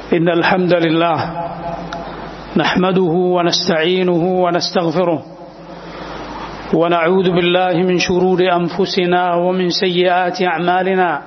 إن الحمد لله نحمده ونستعينه ونستغفره ونعوذ بالله من شرور أنفسنا ومن سيئات أعمالنا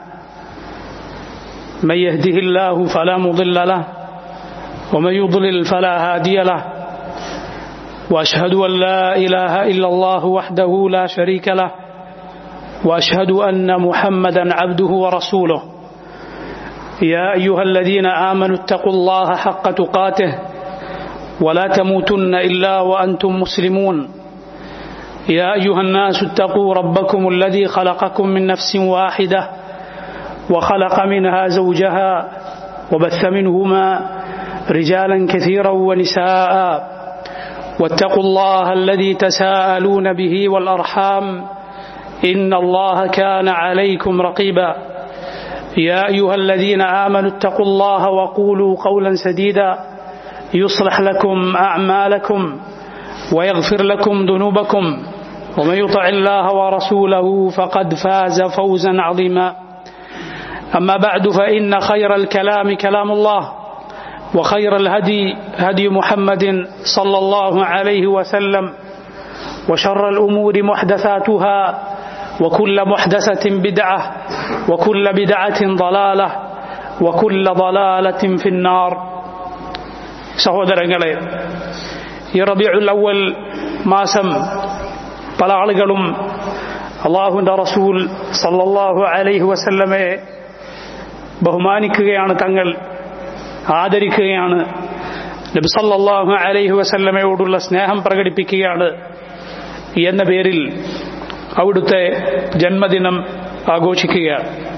من يهده الله فلا مضل له ومن يضلل فلا هادي له وأشهد أن لا إله إلا الله وحده لا شريك له وأشهد أن محمدا عبده ورسوله يا أيها الذين آمنوا اتقوا الله حق تقاته ولا تموتن إلا وأنتم مسلمون يا أيها الناس اتقوا ربكم الذي خلقكم من نفس واحدة وخلق منها زوجها وبث منهما رجالا كثيرا ونساء واتقوا الله الذي تساءلون به والأرحام إن الله كان عليكم رقيبا يا أيها الذين آمنوا اتقوا الله وقولوا قولا سديدا يصلح لكم أعمالكم ويغفر لكم ذنوبكم ومن يطع الله ورسوله فقد فاز فوزا عظيما أما بعد فإن خير الكلام كلام الله وخير الهدي هدي محمد صلى الله عليه وسلم وشر الأمور محدثاتها وكل محدثة بدعة وكل بدعة ضلالة وكل ضلالة في النار സഹോദരങ്ങളെ ഈ റബിയുൽ അവൽ മാസം പല ആളുകളും അള്ളാഹുവിൻ്റെ റസൂൽ സല്ലല്ലാഹു അലൈഹി വസല്ലമയെ ബഹുമാനിക്കുകയാണ് തങ്ങൾ ആദരിക്കുകയാണ് നബി സല്ലല്ലാഹു അലൈഹി വസല്ലമയോടുള്ള സ്നേഹം പ്രകടിപ്പിക്കുകയാണ് എന്ന പേരിൽ അവിടുത്തെ ജന്മദിനം ആഘോഷിക്കുക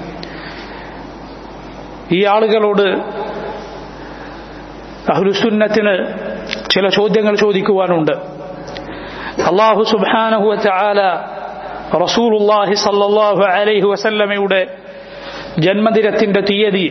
ഈ ആളുകളോട് അഹ്ലുസുന്നത്തിന് ചില ചോദ്യങ്ങൾ ചോദിക്കുവാനുണ്ട് അള്ളാഹു സുബാനഹു ചാല റസൂലുല്ലാഹി സല്ലാഹു അലൈഹി വസല്ലമയുടെ ജന്മദിനത്തിന്റെ തീയതി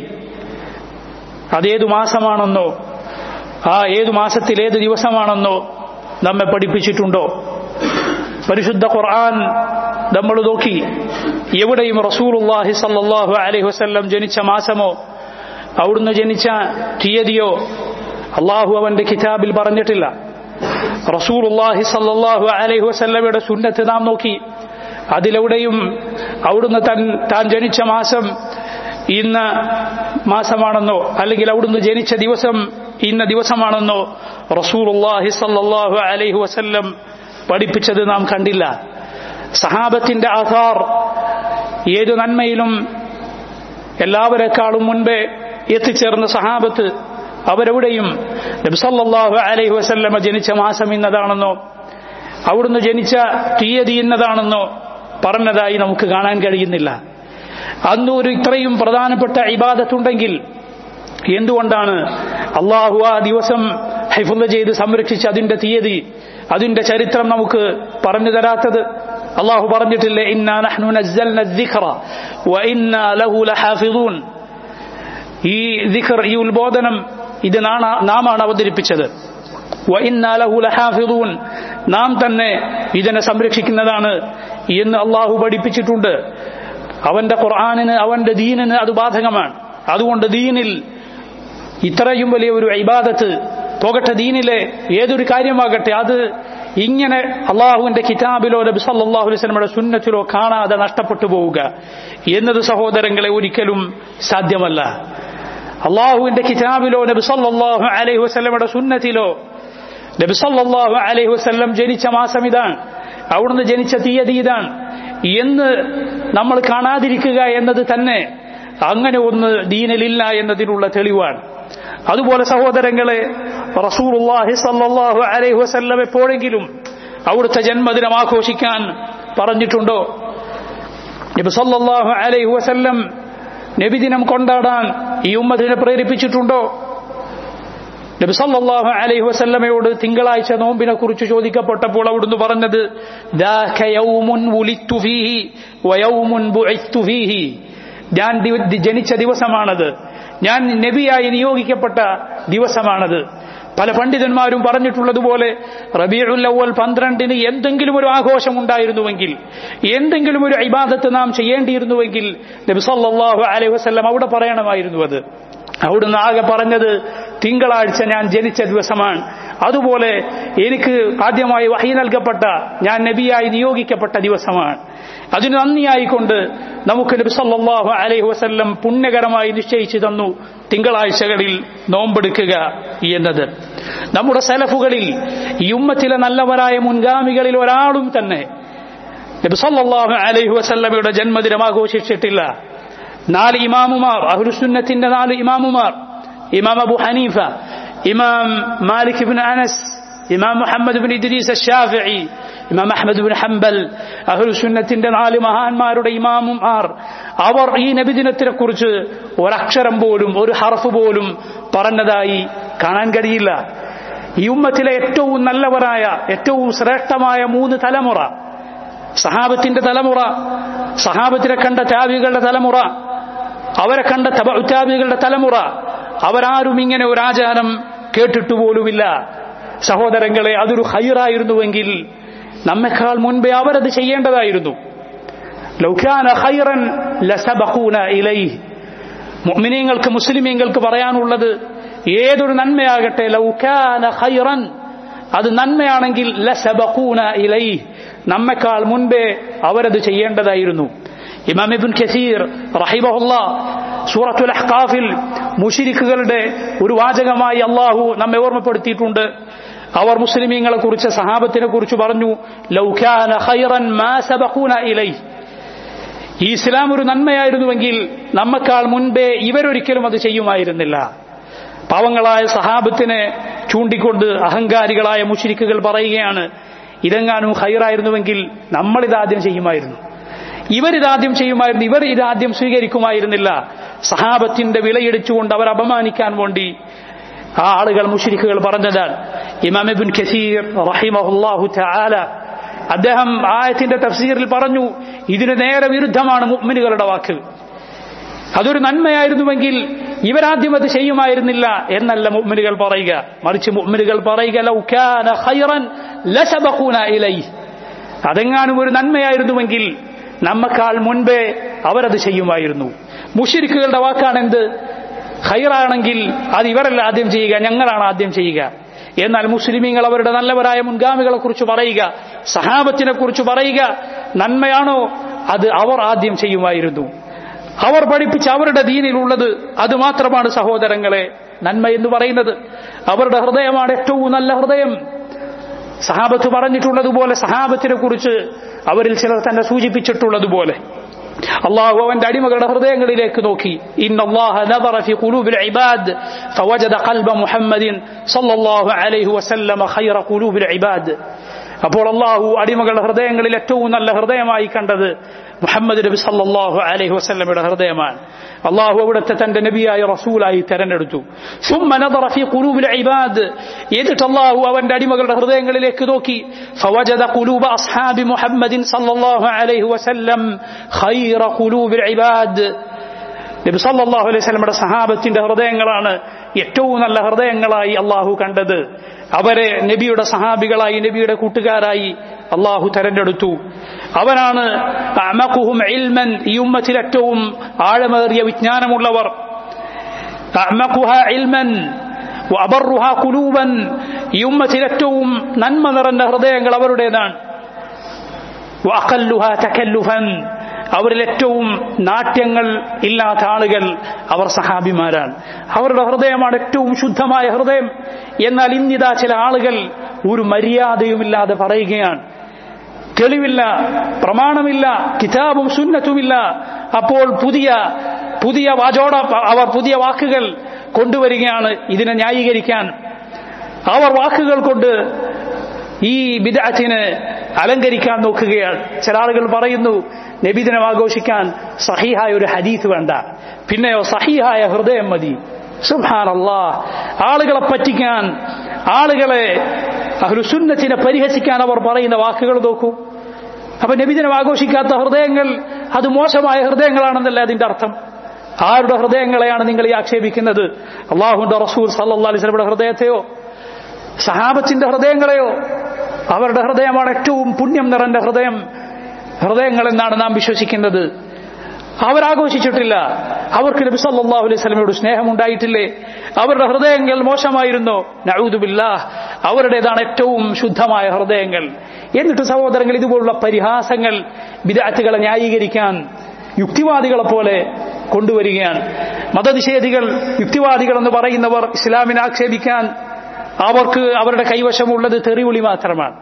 അതേതു മാസമാണെന്നോ ആ ഏതു മാസത്തിൽ ഏത് ദിവസമാണെന്നോ നമ്മെ പഠിപ്പിച്ചിട്ടുണ്ടോ പരിശുദ്ധ ഖുർആൻ നമ്മൾ നോക്കി എവിടെയും റസൂലുല്ലാഹി സല്ലാഹു അലൈഹി വസല്ലം ജനിച്ച മാസമോ അവിടുന്ന് ജനിച്ച തീയതിയോ അള്ളാഹു അവന്റെ കിതാബിൽ പറഞ്ഞിട്ടില്ല റസൂലുല്ലാഹി സല്ലാഹു അലൈഹി വസല്ലമയുടെ സുന്നത്ത് നാം നോക്കി അതിലെവിടെയും അവിടുന്ന് തൻ താൻ ജനിച്ച മാസം ഇന്ന മാസമാണെന്നോ അല്ലെങ്കിൽ അവിടുന്ന് ജനിച്ച ദിവസം ഇന്ന ദിവസമാണെന്നോ റസൂലുല്ലാഹി സല്ലാഹു അലൈഹി വസല്ലം പഠിപ്പിച്ചത് നാം കണ്ടില്ല സഹാബത്തിന്റെ ആധാർ ഏതു നന്മയിലും എല്ലാവരെക്കാളും മുൻപേ എത്തിച്ചേർന്ന സഹാബത്ത് അവരെവിടെയും നബ്സല്ലാഹു അലൈഹി വസല്ലമ ജനിച്ച മാസം ഇന്നതാണെന്നോ അവിടുന്ന് ജനിച്ച തീയതി ഇന്നതാണെന്നോ പറഞ്ഞതായി നമുക്ക് കാണാൻ കഴിയുന്നില്ല അന്ന് ഒരു ഇത്രയും പ്രധാനപ്പെട്ട ഇബാദത്തുണ്ടെങ്കിൽ എന്തുകൊണ്ടാണ് അള്ളാഹു ആ ദിവസം ഹൈഫുല്ല ചെയ്ത് സംരക്ഷിച്ച് അതിന്റെ തീയതി അതിന്റെ ചരിത്രം നമുക്ക് പറഞ്ഞു തരാത്തത് അള്ളാഹു പറഞ്ഞിട്ടില്ലേ ഇന്നാ നഹ്നു നസ്സൽന الذിക്റ വഇന്നാ ലഹു ലഹാഫിദൂൻ ഈ ദിഖർ ഈ ഉത്ബോധനം ഇത് നാമാണ് അവതരിപ്പിച്ചത് വഇന്നാ ലഹു ലഹാഫിദൂൻ നാം തന്നെ ഇതിനെ സംരക്ഷിക്കുന്നതാണ് എന്ന് അള്ളാഹു പഠിപ്പിച്ചിട്ടുണ്ട് അവന്റെ ഖുർആാനിന് അവന്റെ ദീനിന് അത് ബാധകമാണ് അതുകൊണ്ട് ദീനിൽ ഇത്രയും വലിയ ഒരു ഇബാദത്ത് പോകട്ടെ ദീനിലെ ഏതൊരു കാര്യമാകട്ടെ അത് ഇങ്ങനെ അള്ളാഹുവിന്റെ കിതാബിലോ നബി സല്ലാഹു വസ്ലമയുടെ സുന്നത്തിലോ കാണാതെ നഷ്ടപ്പെട്ടു പോവുക എന്നത് സഹോദരങ്ങളെ ഒരിക്കലും സാധ്യമല്ല അള്ളാഹുവിന്റെ കിതാബിലോ നബി സല്ലാഹു അലൈഹി വസ്ലമയുടെ സുന്നത്തിലോ നബി സല്ലാഹു അലൈഹി വസ്ലം ജനിച്ച മാസം ഇതാണ് അവിടുന്ന് ജനിച്ച തീയതി ഇതാണ് എന്ന് നമ്മൾ കാണാതിരിക്കുക എന്നത് തന്നെ അങ്ങനെ ഒന്ന് ദീനിലില്ല എന്നതിനുള്ള തെളിവാണ് അതുപോലെ സഹോദരങ്ങളെ റസൂലുള്ളാഹി സല്ലല്ലാഹു അലൈഹി വസല്ലം എപ്പോഴെങ്കിലും അവിടുത്തെ ജന്മദിനം ആഘോഷിക്കാൻ പറഞ്ഞിട്ടുണ്ടോ നബി സല്ലല്ലാഹു അലൈഹി വസല്ലം നബിദിനം കൊണ്ടാടാൻ ഈ ഉമ്മത്തിനെ പ്രേരിപ്പിച്ചിട്ടുണ്ടോ നബി സല്ലല്ലാഹു അലൈഹി വസല്ലമയോട് തിങ്കളാഴ്ച നോമ്പിനെ കുറിച്ച് ചോദിക്കപ്പെട്ടപ്പോൾ അവിടുന്ന് പറഞ്ഞത് ദാക യൗമുൻ വുലിത്തു ഫീഹി വയൗമുൻ ബുഇത്തു ഫീഹി ഞാൻ ജനിച്ച ദിവസമാണത് ഞാൻ നബിയായി നിയോഗിക്കപ്പെട്ട ദിവസമാണത് പല പണ്ഡിതന്മാരും പറഞ്ഞിട്ടുള്ളതുപോലെ റബീഉൽ അവൽ പന്ത്രണ്ടിന് എന്തെങ്കിലും ഒരു ആഘോഷം ഉണ്ടായിരുന്നുവെങ്കിൽ എന്തെങ്കിലും ഒരു ഇബാദത്ത് നാം ചെയ്യേണ്ടിയിരുന്നുവെങ്കിൽ നബി സല്ലല്ലാഹു അലൈഹി വസല്ലം അവിടെ പറയണമായിരുന്നു അത് അവിടുന്ന് ആകെ പറഞ്ഞത് തിങ്കളാഴ്ച ഞാൻ ജനിച്ച ദിവസമാണ് അതുപോലെ എനിക്ക് ആദ്യമായി വഹി നൽകപ്പെട്ട ഞാൻ നബിയായി നിയോഗിക്കപ്പെട്ട ദിവസമാണ് അതിന് നന്ദിയായിക്കൊണ്ട് നമുക്ക് നബി സല്ലല്ലാഹു അലൈഹി വസല്ലം പുണ്യകരമായി നിശ്ചയിച്ചു തന്നു തിങ്കളാഴ്ചകളിൽ നോമ്പെടുക്കുക എന്നത് നമ്മുടെ സലഫുകളിൽ ഈ ഉമ്മത്തിലെ നല്ലവരായ മുൻഗാമികളിൽ ഒരാളും തന്നെ നബി സല്ലല്ലാഹു അലൈഹി വസല്ലമയുടെ ജന്മദിനം ആഘോഷിച്ചിട്ടില്ല നാല് ഇമാമുമാർ അഹ്ലുസുന്നത്തിന്റെ നാല് ഇമാമുമാർ ഇമാം അബു ഹനീഫ ഇമാം മാലിക് ഇബ്നു അനസ് ഇമാം മുഹമ്മദ് ബിൻ ഇദ്രീസ് ഷാഫിഇ ഇമാം അഹമ്മദ് ബിൻ ഹംബൽ അഹ്ലുസുന്നത്തിന്റെ നാല് മഹാന്മാരുടെ ഇമാമുമാർ അവർ ഈ നബിദിനത്തിനെ കുറിച്ച് ഒരക്ഷരം പോലും ഒരു ഹർഫ് പോലും പറഞ്ഞതായി കാണാൻ കഴിയില്ല ഈ ഉമ്മത്തിലെ ഏറ്റവും നല്ലവരായ ഏറ്റവും ശ്രേഷ്ഠമായ മൂന്ന് തലമുറ സഹാബത്തിന്റെ തലമുറ സഹാബത്തിനെ കണ്ട ത്യാഗികളുടെ തലമുറ അവരെ കണ്ട ത്യാഗികളുടെ തലമുറ അവരാരും ഇങ്ങനെ ഒരു ആചാരം കേട്ടിട്ട് പോലുമില്ല സഹോദരങ്ങളെ അതൊരു ഹൈറായിരുന്നുവെങ്കിൽ നമ്മെക്കാൾ മുൻപേ അവരത് ചെയ്യേണ്ടതായിരുന്നു ലൗഖാന ഹൈറൻ ലസബഖൂന ഇലൈഹ് മുഅ്മിനീങ്ങൾക്ക് മുസ്ലിമീങ്ങൾക്ക് പറയാനുള്ളത് ഏതൊരു നന്മയാകട്ടെ ലൗഖാന ഹൈറൻ അത് നന്മയാണെങ്കിൽ ലസബഖൂന ഇലൈഹ് നമ്മെക്കാൾ മുൻപേ അവരത് ചെയ്യേണ്ടതായിരുന്നു ഇമാം ഇബ്ൻ കസീർ റഹിമഹുല്ല സൂറത്തുൽ അഹ്കാഫിൽ മുഷിരിക്കുകളുടെ ഒരു വാചകമായി അള്ളാഹു നമ്മെ ഓർമ്മപ്പെടുത്തിയിട്ടുണ്ട് അവർ മുസ്ലിമീങ്ങളെ കുറിച്ച് സഹാബത്തിനെ കുറിച്ച് പറഞ്ഞു ലൗഖാന ഖൈറൻ മാ സബഖൂന ഇലൈഹി ഈ ഇസ്ലാം ഒരു നന്മയായിരുന്നുവെങ്കിൽ നമ്മക്കാൾ മുൻപേ ഇവരൊരിക്കലും അത് ചെയ്യുമായിരുന്നില്ല പാവങ്ങളായ സഹാബത്തിനെ ചൂണ്ടിക്കൊണ്ട് അഹങ്കാരികളായ മുഷിരിക്കുകൾ പറയുകയാണ് ഇതെങ്ങാനും ഹൈറായിരുന്നുവെങ്കിൽ നമ്മളിതാദ്യം ചെയ്യുമായിരുന്നു ഇവരിതാദ്യം ചെയ്യുമായിരുന്നു ഇവർ ഇതാദ്യം സ്വീകരിക്കുമായിരുന്നില്ല സഹാബത്തിന്റെ വിലയിടിച്ചുകൊണ്ട് അവർ അപമാനിക്കാൻ വേണ്ടി ആ ആളുകൾ മുഷിരിക്കുകൾ പറഞ്ഞതാണ് ഇമാം ഇബിൻ ഖസീർ റഹിമഹുല്ലാഹു തആല അദ്ദേഹം ആയത്തിന്റെ തഫ്സീറിൽ പറഞ്ഞു ഇതിന് നേരെ വിരുദ്ധമാണ് മുഅ്മിനുകളുടെ വാക്ക് അതൊരു നന്മയായിരുന്നുവെങ്കിൽ ഇവരാദ്യം അത് ചെയ്യുമായിരുന്നില്ല എന്നല്ല മുഅ്മിനുകൾ പറയുക മറിച്ച് മുഅ്മിനുകൾ പറയുക ലൗ കാന ഖൈറൻ ലസബഖൂന ഇലൈഹി അതെങ്ങാനും ഒരു നന്മയായിരുന്നുവെങ്കിൽ നമ്മക്കാൾ മുൻപേ അവരത് ചെയ്യുമായിരുന്നു മുഷിരിക്കുകളുടെ വാക്കാണ് എന്ത് ഖൈറാണെങ്കിൽ അത് ഇവരല്ല ആദ്യം ചെയ്യുക ഞങ്ങളാണ് ആദ്യം ചെയ്യുക എന്നാൽ മുസ്ലിമീങ്ങൾ അവരുടെ നല്ലവരായ മുൻഗാമികളെ കുറിച്ച് പറയുക സഹാബത്തിനെ കുറിച്ച് പറയുക നന്മയാണോ അത് അവർ ആദ്യം ചെയ്യുമായിരുന്നു അവർ പഠിപ്പിച്ച അവരുടെ ദീനിലുള്ളത് അത് മാത്രമാണ് സഹോദരങ്ങളെ നന്മ എന്ന് പറയുന്നത് അവരുടെ ഹൃദയമാണ് ഏറ്റവും നല്ല ഹൃദയം സഹാബത്ത് പറഞ്ഞിട്ടുള്ളതുപോലെ സഹാബത്തിനെ കുറിച്ച് അവരിൽ ചിലർ തന്നെ സൂചിപ്പിച്ചിട്ടുള്ളതുപോലെ അള്ളാഹു അവന്റെ അടിമകളുടെ ഹൃദയങ്ങളിലേക്ക് നോക്കി ഇന്നല്ലാഹ നദറ ഫി ഖുലൂബിൽ ഇബാദ് ഫവജദ ഖൽബ മുഹമ്മദിൻ സല്ലല്ലാഹു അലൈഹി വസല്ലമ ഖൈറ ഖുലൂബിൽ ഇബാദ് അപ്പോൾ അള്ളാഹു അടിമകളുടെ ഹൃദയങ്ങളിൽ ഏറ്റവും നല്ല ഹൃദയമായി കണ്ടത് മുഹമ്മദ് നബി സല്ലല്ലാഹു അലൈഹി വസല്ലമയുടെ ഹൃദയമാണ് അള്ളാഹു അവിടുത്തെ തന്റെ നബിയായ റസൂലായി തെരഞ്ഞെടുത്തു ثم نظر في قلوب العباد എന്നിട്ട് അള്ളാഹു അവന്റെ അടിമകളുടെ ഹൃദയങ്ങളിലേക്ക് നോക്കി فوجد قلوب أصحاب محمد صلى الله عليه وسلم خير قلوب العباد നബി സല്ലല്ലാഹു അലൈഹി വസല്ലമയുടെ സഹാബത്തിന്റെ ഹൃദയങ്ങളാണ് ഏറ്റവും നല്ല ഹൃദയങ്ങളായി അള്ളാഹു കണ്ടത് അവരെ നബിയുടെ സഹാബികളായി നബിയുടെ കൂട്ടുകാരായി അള്ളാഹു തെരഞ്ഞെടുത്തു അവരാണ് അമഖുഹും ഇൽമൻ ഈ ഉമ്മത്തിൽ ഏറ്റവും ആഴമേറിയ വിജ്ഞാനമുള്ളവർ അമഖുഹ ഇൽമൻ അബറുഹ കുലൂബൻ ഈ ഉമ്മത്തിൽ ഏറ്റവും നന്മ നിറഞ്ഞ ഹൃദയങ്ങൾ അവരുടേതാണ് വഅഖല്ലുഹ തകല്ലുഫൻ അവരിൽ ഏറ്റവും നാട്യങ്ങൾ ഇല്ലാത്ത ആളുകൾ അവർ സഹാബിമാരാണ് അവരുടെ ഹൃദയമാണ് ഏറ്റവും ശുദ്ധമായ ഹൃദയം എന്നാൽ ഇന്നിതാ ചില ആളുകൾ ഒരു മര്യാദയുമില്ലാതെ പറയുകയാണ് തെളിവില്ല പ്രമാണമില്ല കിതാബും സുന്നത്തുമില്ല അപ്പോൾ പുതിയ പുതിയ വാചോട അവർ പുതിയ വാക്കുകൾ കൊണ്ടുവരികയാണ് ഇതിനെ ന്യായീകരിക്കാൻ അവർ വാക്കുകൾ കൊണ്ട് ഈ ബിദഅത്തിനെ അലങ്കരിക്കാൻ നോക്കുകയാണ് ചില ആളുകൾ പറയുന്നു നബിദിനം ആഘോഷിക്കാൻ സഹിഹായ ഒരു ഹദീസ് വേണ്ട പിന്നെയോ സഹിഹായ ഹൃദയം മതി സുഹാനല്ലാ ആളുകളെ പറ്റിക്കാൻ ആളുകളെ അഹ്ലുസുന്നത്തിനെ പരിഹസിക്കാൻ അവർ പറയുന്ന വാക്കുകൾ നോക്കൂ അപ്പൊ നബിദിനം ആഘോഷിക്കാത്ത ഹൃദയങ്ങൾ അത് മോശമായ ഹൃദയങ്ങളാണെന്നല്ല അതിന്റെ അർത്ഥം ആരുടെ ഹൃദയങ്ങളെയാണ് നിങ്ങൾ ഈ ആക്ഷേപിക്കുന്നത് അള്ളാഹുന്റെ റസൂൽ സല്ലാ അലിസ്ലമിയുടെ ഹൃദയത്തെയോ സഹാബത്തിന്റെ ഹൃദയങ്ങളെയോ അവരുടെ ഹൃദയമാണ് ഏറ്റവും പുണ്യം നിറഞ്ഞ ഹൃദയം ഹൃദയങ്ങൾ എന്നാണ് നാം വിശ്വസിക്കുന്നത് അവരാഘോഷിച്ചിട്ടില്ല അവർക്ക് നബി സല്ലല്ലാഹു അലൈഹി സ്വലമയോട് സ്നേഹമുണ്ടായിട്ടില്ലേ അവരുടെ ഹൃദയങ്ങൾ മോശമായിരുന്നോ നഊദുബില്ലാ അവരുടേതാണ് ഏറ്റവും ശുദ്ധമായ ഹൃദയങ്ങൾ എന്നിട്ട് സഹോദരങ്ങൾ ഇതുപോലുള്ള പരിഹാസങ്ങൾ വിദാറ്റുകളെ ന്യായീകരിക്കാൻ യുക്തിവാദികളെ പോലെ കൊണ്ടുവരികയാണ് മതനിഷേധികൾ യുക്തിവാദികൾ എന്ന് പറയുന്നവർ ഇസ്ലാമിനെ ആക്ഷേപിക്കാൻ അവർക്ക് അവരുടെ കൈവശമുള്ളത് തെറിവിളി മാത്രമാണ്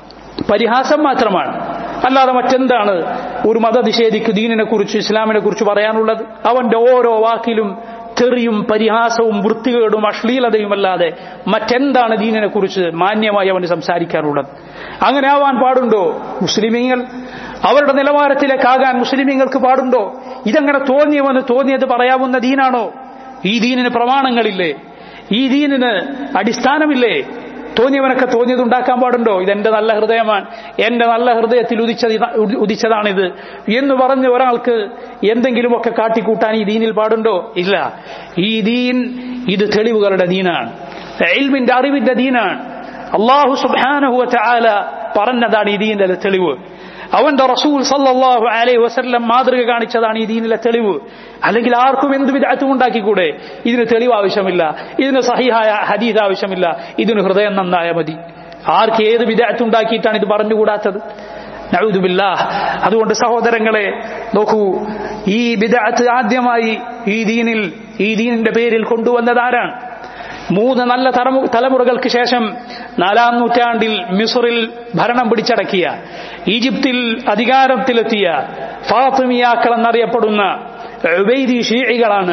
പരിഹാസം മാത്രമാണ് അല്ലാതെ മറ്റെന്താണ് ഒരു മതനിഷേധിക്ക് ദീനിനെ കുറിച്ച് ഇസ്ലാമിനെ കുറിച്ച് പറയാനുള്ളത് അവന്റെ ഓരോ വാക്കിലും തെറിയും പരിഹാസവും വൃത്തികേടും അശ്ലീലതയുമല്ലാതെ മറ്റെന്താണ് ദീനിനെ കുറിച്ച് മാന്യമായി അവന് സംസാരിക്കാറുള്ളത് അങ്ങനെ ആവാൻ പാടുണ്ടോ മുസ്ലിമീങ്ങൾ അവരുടെ നിലവാരത്തിലേക്കാകാൻ മുസ്ലിമീങ്ങൾക്ക് പാടുണ്ടോ ഇതങ്ങനെ തോന്നിയവന് തോന്നിയത് പറയാവുന്ന ദീനാണോ ഈ ദീനിന് പ്രമാണങ്ങളില്ലേ ഈ ദീനിന് അടിസ്ഥാനമില്ലേ തോന്നിയവനൊക്കെ തോന്നിയത് ഉണ്ടാക്കാൻ പാടുണ്ടോ ഇതെന്റെ നല്ല ഹൃദയമാണ് എന്റെ നല്ല ഹൃദയത്തിൽ ഉദിച്ചത് ഉദിച്ചതാണിത് എന്ന് പറഞ്ഞ് ഒരാൾക്ക് എന്തെങ്കിലുമൊക്കെ കാട്ടിക്കൂട്ടാൻ ഈ ദീനിൽ പാടുണ്ടോ ഇല്ല ഈ ദീൻ ഇത് തെളിവുകളുടെ ദീനാണ് എൽമിന്റെ അറിവിന്റെ ദീനാണ് അള്ളാഹു സുബാനഹുവ ചാല പറഞ്ഞതാണ് ഈ ദീനിലെ തെളിവ് അവന്റെ റസൂൽ സല്ലല്ലാഹു അലൈഹി വസല്ലം മാതൃക കാണിച്ചതാണ് ഈ ദീനിലെ തെളിവ് അല്ലെങ്കിൽ ആർക്കും എന്ത് വിദഗ്ധം ഉണ്ടാക്കിക്കൂടെ ഇതിന് തെളിവ് ആവശ്യമില്ല ഇതിന് സഹിഹായ ഹദീദ് ആവശ്യമില്ല ഇതിന് ഹൃദയം നന്നായ മതി ആർക്ക് ഏത് വിദഗ്ധം ഉണ്ടാക്കിയിട്ടാണ് ഇത് പറഞ്ഞുകൂടാത്തത് നഴുതുമില്ല അതുകൊണ്ട് സഹോദരങ്ങളെ നോക്കൂ ഈ വിദഗ്ധ ആദ്യമായി ഈ ദീനിൽ ഈ ദീനിന്റെ പേരിൽ കൊണ്ടുവന്നത് ആരാണ് മൂന്ന് നല്ല തലമുറകൾക്ക് ശേഷം നാലാം നൂറ്റാണ്ടിൽ മിസറിൽ ഭരണം പിടിച്ചടക്കിയ ഈജിപ്തിൽ അധികാരത്തിലെത്തിയ ഫാത്തിമിയാക്കൾ എന്നറിയപ്പെടുന്ന ഉബൈദി ഷീഴികളാണ്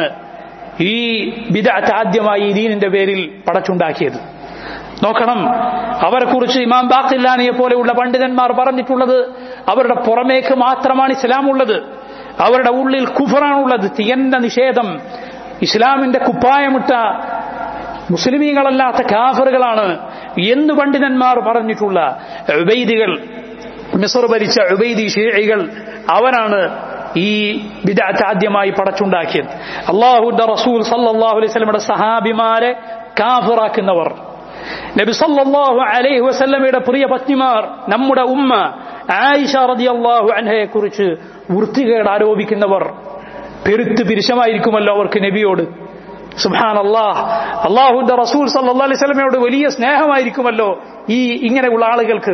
ഈ ബിദഅത്ത് ആദ്യമായി ഈ ദീനിന്റെ പേരിൽ പടച്ചുണ്ടാക്കിയത് നോക്കണം അവരെക്കുറിച്ച് ഇമാം ബാഖില്ലാനിയെ പോലെയുള്ള പണ്ഡിതന്മാർ പറഞ്ഞിട്ടുള്ളത് അവരുടെ പുറമേക്ക് മാത്രമാണ് ഇസ്ലാം ഉള്ളത് അവരുടെ ഉള്ളിൽ കുഫറാണുള്ളത് തികന്ന നിഷേധം ഇസ്ലാമിന്റെ കുപ്പായമിട്ട മുസ്ലിമീങ്ങളല്ലാത്ത കാഫറുകളാണ് എന്ന് പണ്ഡിതന്മാർ പറഞ്ഞിട്ടുള്ള ഉബൈദികൾ മിസർ ഭരിച്ച ഉബൈദി ഷീഴികൾ അവരാണ് ഈ വിദാത്ത് ആദ്യമായി പടച്ചുണ്ടാക്കിയത് അള്ളാഹുന്റെ റസൂൽ സല്ലാഹു അലൈഹി സ്വലമയുടെ സഹാബിമാരെ കാഫിറാക്കുന്നവർ നബി സല്ലല്ലാഹു അലൈഹി വസല്ലമയുടെ പ്രിയ പത്നിമാർ നമ്മുടെ ഉമ്മ ആയിഷ റളിയല്ലാഹു അൻഹയെ കുറിച്ച് വൃത്തികേട് ആരോപിക്കുന്നവർ പെരുത്ത് പിരിശമായിരിക്കുമല്ലോ അവർക്ക് നബിയോട് സുബാൻ അള്ളാഹ് അള്ളാഹുന്റെ റസൂൽ സല്ലാ അലൈഹി സ്വലമയോട് വലിയ സ്നേഹമായിരിക്കുമല്ലോ ഈ ഇങ്ങനെയുള്ള ആളുകൾക്ക്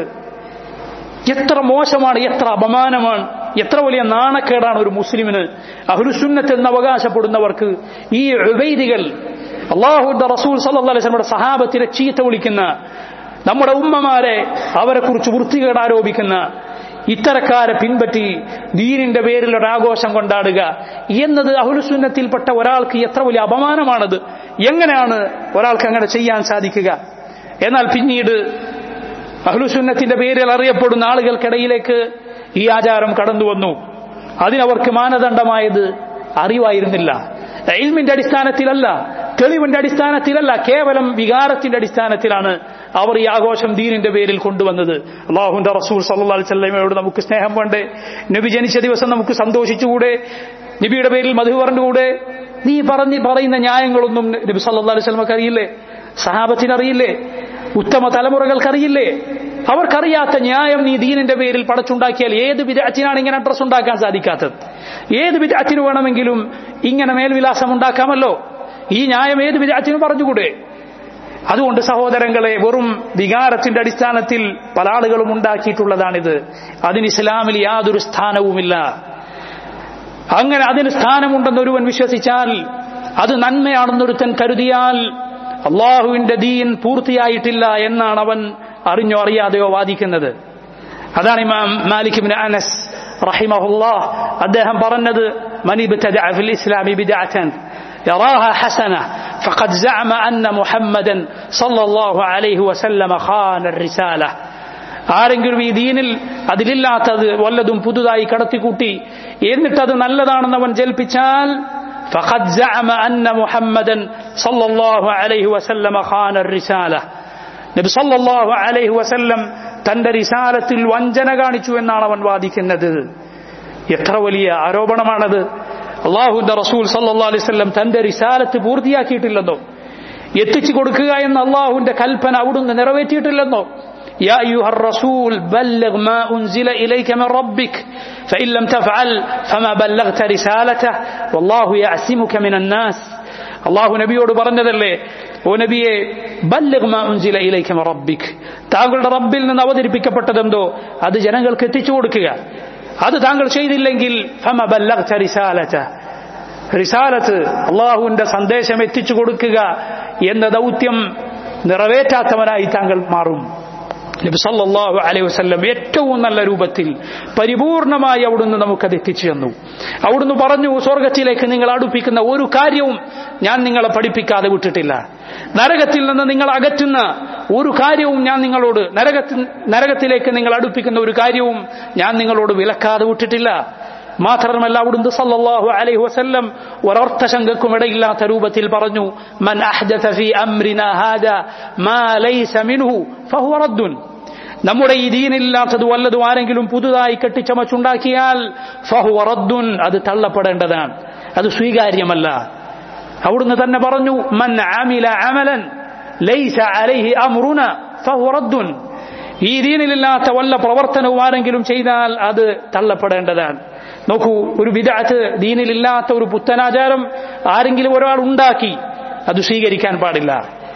എത്ര മോശമാണ് എത്ര അപമാനമാണ് എത്ര വലിയ നാണക്കേടാണ് ഒരു മുസ്ലിമിന് അഹുലുസുന്നത്ത് എന്ന് അവകാശപ്പെടുന്നവർക്ക് ഈ ഉബൈദികൾ അള്ളാഹുന്റെ റസൂൽ സല്ലാ അലൈഹി സ്വലമയുടെ സഹാബത്തിനെ ചീത്ത വിളിക്കുന്ന നമ്മുടെ ഉമ്മമാരെ അവരെ കുറിച്ച് വൃത്തികേട് ആരോപിക്കുന്ന ഇത്തരക്കാരെ പിൻപറ്റി ദീനിന്റെ പേരിൽ ഒരു ആഘോഷം കൊണ്ടാടുക എന്നത് അഹുലുസുന്നത്തിൽപ്പെട്ട ഒരാൾക്ക് എത്ര വലിയ അപമാനമാണത് എങ്ങനെയാണ് ഒരാൾക്ക് അങ്ങനെ ചെയ്യാൻ സാധിക്കുക എന്നാൽ പിന്നീട് അഹ്ലുസുന്നത്തിന്റെ പേരിൽ അറിയപ്പെടുന്ന ആളുകൾക്കിടയിലേക്ക് ഈ ആചാരം കടന്നു വന്നു അതിനവർക്ക് മാനദണ്ഡമായത് അറിവായിരുന്നില്ല ഇൽമിന്റെ അടിസ്ഥാനത്തിലല്ല തെളിവിന്റെ അടിസ്ഥാനത്തിലല്ല കേവലം വികാരത്തിന്റെ അടിസ്ഥാനത്തിലാണ് അവർ ഈ ആഘോഷം ദീനിന്റെ പേരിൽ കൊണ്ടുവന്നത് അള്ളാഹുന്റെ റസൂൽ സല്ലാ അലിസ്വല്ലമയോട് നമുക്ക് സ്നേഹം വേണ്ടേ നബി ജനിച്ച ദിവസം നമുക്ക് സന്തോഷിച്ചുകൂടെ നബിയുടെ പേരിൽ മധു പറഞ്ഞുകൂടെ നീ പറഞ്ഞ് പറയുന്ന ന്യായങ്ങളൊന്നും നബി സല്ലാ അലൈഹി സ്വലമക്ക് അറിയില്ലേ സഹാബത്തിനറിയില്ലേ ഉത്തമ തലമുറകൾക്കറിയില്ലേ അവർക്കറിയാത്ത ന്യായം നീ ദീനിന്റെ പേരിൽ പടച്ചുണ്ടാക്കിയാൽ ഏത് വിദഗ്ധനാണ് ഇങ്ങനെ ഡ്രസ് ഉണ്ടാക്കാൻ സാധിക്കാത്തത് ഏത് വിദഗ്ധന് വേണമെങ്കിലും ഇങ്ങനെ മേൽവിലാസം ഉണ്ടാക്കാമല്ലോ ഈ ന്യായം ഏത് വിദഗ്ധനും പറഞ്ഞുകൂടെ അതുകൊണ്ട് സഹോദരങ്ങളെ വെറും വികാരത്തിന്റെ അടിസ്ഥാനത്തിൽ പല ആളുകളും ഉണ്ടാക്കിയിട്ടുള്ളതാണിത് അതിന് ഇസ്ലാമിൽ യാതൊരു സ്ഥാനവുമില്ല അങ്ങനെ അതിന് സ്ഥാനമുണ്ടെന്ന് ഒരുവൻ വിശ്വസിച്ചാൽ അത് നന്മയാണെന്നൊരുത്തൻ കരുതിയാൽ അള്ളാഹുവിന്റെ ദീൻ പൂർത്തിയായിട്ടില്ല എന്നാണ് അവൻ അറിഞ്ഞോ അറിയാതെയോ വാദിക്കുന്നത് അതാണ് ഇമാം മാലിക് ബിൻ അനസ് റഹിമഹുല്ലാഹ് അദ്ദേഹം പറഞ്ഞത് മനിബ്തദഅ ഫിൽ ഇസ്ലാമി ബിദഅതൻ يراها حسنة فقد زعم أن محمدا صلى الله عليه وسلم خان الرسالة ആരെങ്കിലും ഈ ദീനിൽ അതിലില്ലാത്തത് വല്ലതും പുതുതായി കടത്തിക്കൂട്ടി എന്നിട്ടത് നല്ലതാണെന്ന് അവൻ ജൽപ്പിച്ചാൽ فقد زعم أن محمدا صلى الله عليه وسلم خان الرسالة നബി സല്ലല്ലാഹു അലൈഹി വസല്ലം തന്റെ റിസാലത്തിൽ വഞ്ചന കാണിച്ചു എന്നാണ് അവൻ വാദിക്കുന്നത് എത്ര വലിയ ആരോപണമാണത് അള്ളാഹുന്റെ റസൂൽ സല്ലല്ലാഹു അലൈഹി വസല്ലം തന്റെ റിസാലത്ത് പൂർത്തിയാക്കിയിട്ടില്ലെന്നോ എത്തിച്ചു കൊടുക്കുക എന്ന അള്ളാഹുവിന്റെ കൽപ്പന അവിടുന്ന് നിറവേറ്റിയിട്ടില്ലെന്നോ يا أيها الرسول بلغ ما أنزل إليك من ربك فإن لم تفعل فما بلغت رسالته والله يعصمك من الناس الله നബിയോട് പറഞ്ഞതല്ലേ ഓ നബിയെ ബല്ലിഗ് മാ ഉൻസില ഇലൈക മിൻ റബ്ബിക് താങ്കളുടെ റബ്ബിൽ നിന്ന് അവതരിപ്പിക്കപ്പെട്ടതെന്തോ അത് ജനങ്ങൾക്ക് എത്തിച്ചു കൊടുക്കുക അത് താങ്കൾ ചെയ്തില്ലെങ്കിൽ ഫമ ബല്ലഗ്ത റിസാലത റിസാലത്ത് അള്ളാഹുവിന്റെ സന്ദേശം എത്തിച്ചു കൊടുക്കുക എന്ന ദൗത്യം നിറവേറ്റാത്തവനായി താങ്കൾ മാറും നബി സല്ലല്ലാഹു അലൈഹി വസല്ലം ഏറ്റവും നല്ല രൂപത്തിൽ പരിപൂർണമായി അവിടുന്ന് നമുക്കത് എത്തിച്ചു തന്നു അവിടുന്ന് പറഞ്ഞു സ്വർഗത്തിലേക്ക് നിങ്ങൾ അടുപ്പിക്കുന്ന ഒരു കാര്യവും ഞാൻ നിങ്ങളെ പഠിപ്പിക്കാതെ വിട്ടിട്ടില്ല നരകത്തിൽ നിന്ന് നിങ്ങൾ അകറ്റുന്ന ഒരു കാര്യവും ഞാൻ നിങ്ങളോട് നരകത്തിൽ നരകത്തിലേക്ക് നിങ്ങൾ അടുപ്പിക്കുന്ന ഒരു കാര്യവും ഞാൻ നിങ്ങളോട് വിലക്കാതെ വിട്ടിട്ടില്ല മാത്രമല്ല അവിടുന്ന് സല്ലല്ലാഹു അലൈഹി വസല്ലം ഒരർത്ഥശങ്കക്കും ഇടയില്ലാത്ത രൂപത്തിൽ പറഞ്ഞു മൻ അഹ്ദത ഫീ അംരിനാ ഹാദാ മാ ലൈസ മിൻഹു ഫഹുവ റദ്ദുൻ നമ്മുടെ ഈ ദീനില്ലാത്തത് വല്ലതും ആരെങ്കിലും പുതുതായി കെട്ടിച്ചമച്ചുണ്ടാക്കിയാൽ ഫഹുവ റദ്ദുൻ അത് തള്ളപ്പെടേണ്ടതാണ് അത് സ്വീകാര്യമല്ല അവിടുന്ന് തന്നെ പറഞ്ഞു മൻ ആമില അമലൻ ലൈസ അലൈഹി അമ്രുന ഫഹുവ റദ്ദുൻ ഈ ദീനിലില്ലാത്ത വല്ല പ്രവർത്തനവും ആരെങ്കിലും ചെയ്താൽ അത് തള്ളപ്പെടേണ്ടതാണ് നോക്കൂ ഒരു വിദാത്ത് ദീനിലില്ലാത്ത ഒരു പുത്തനാചാരം ആരെങ്കിലും ഒരാൾ ഉണ്ടാക്കി അത് സ്വീകരിക്കാൻ പാടില്ല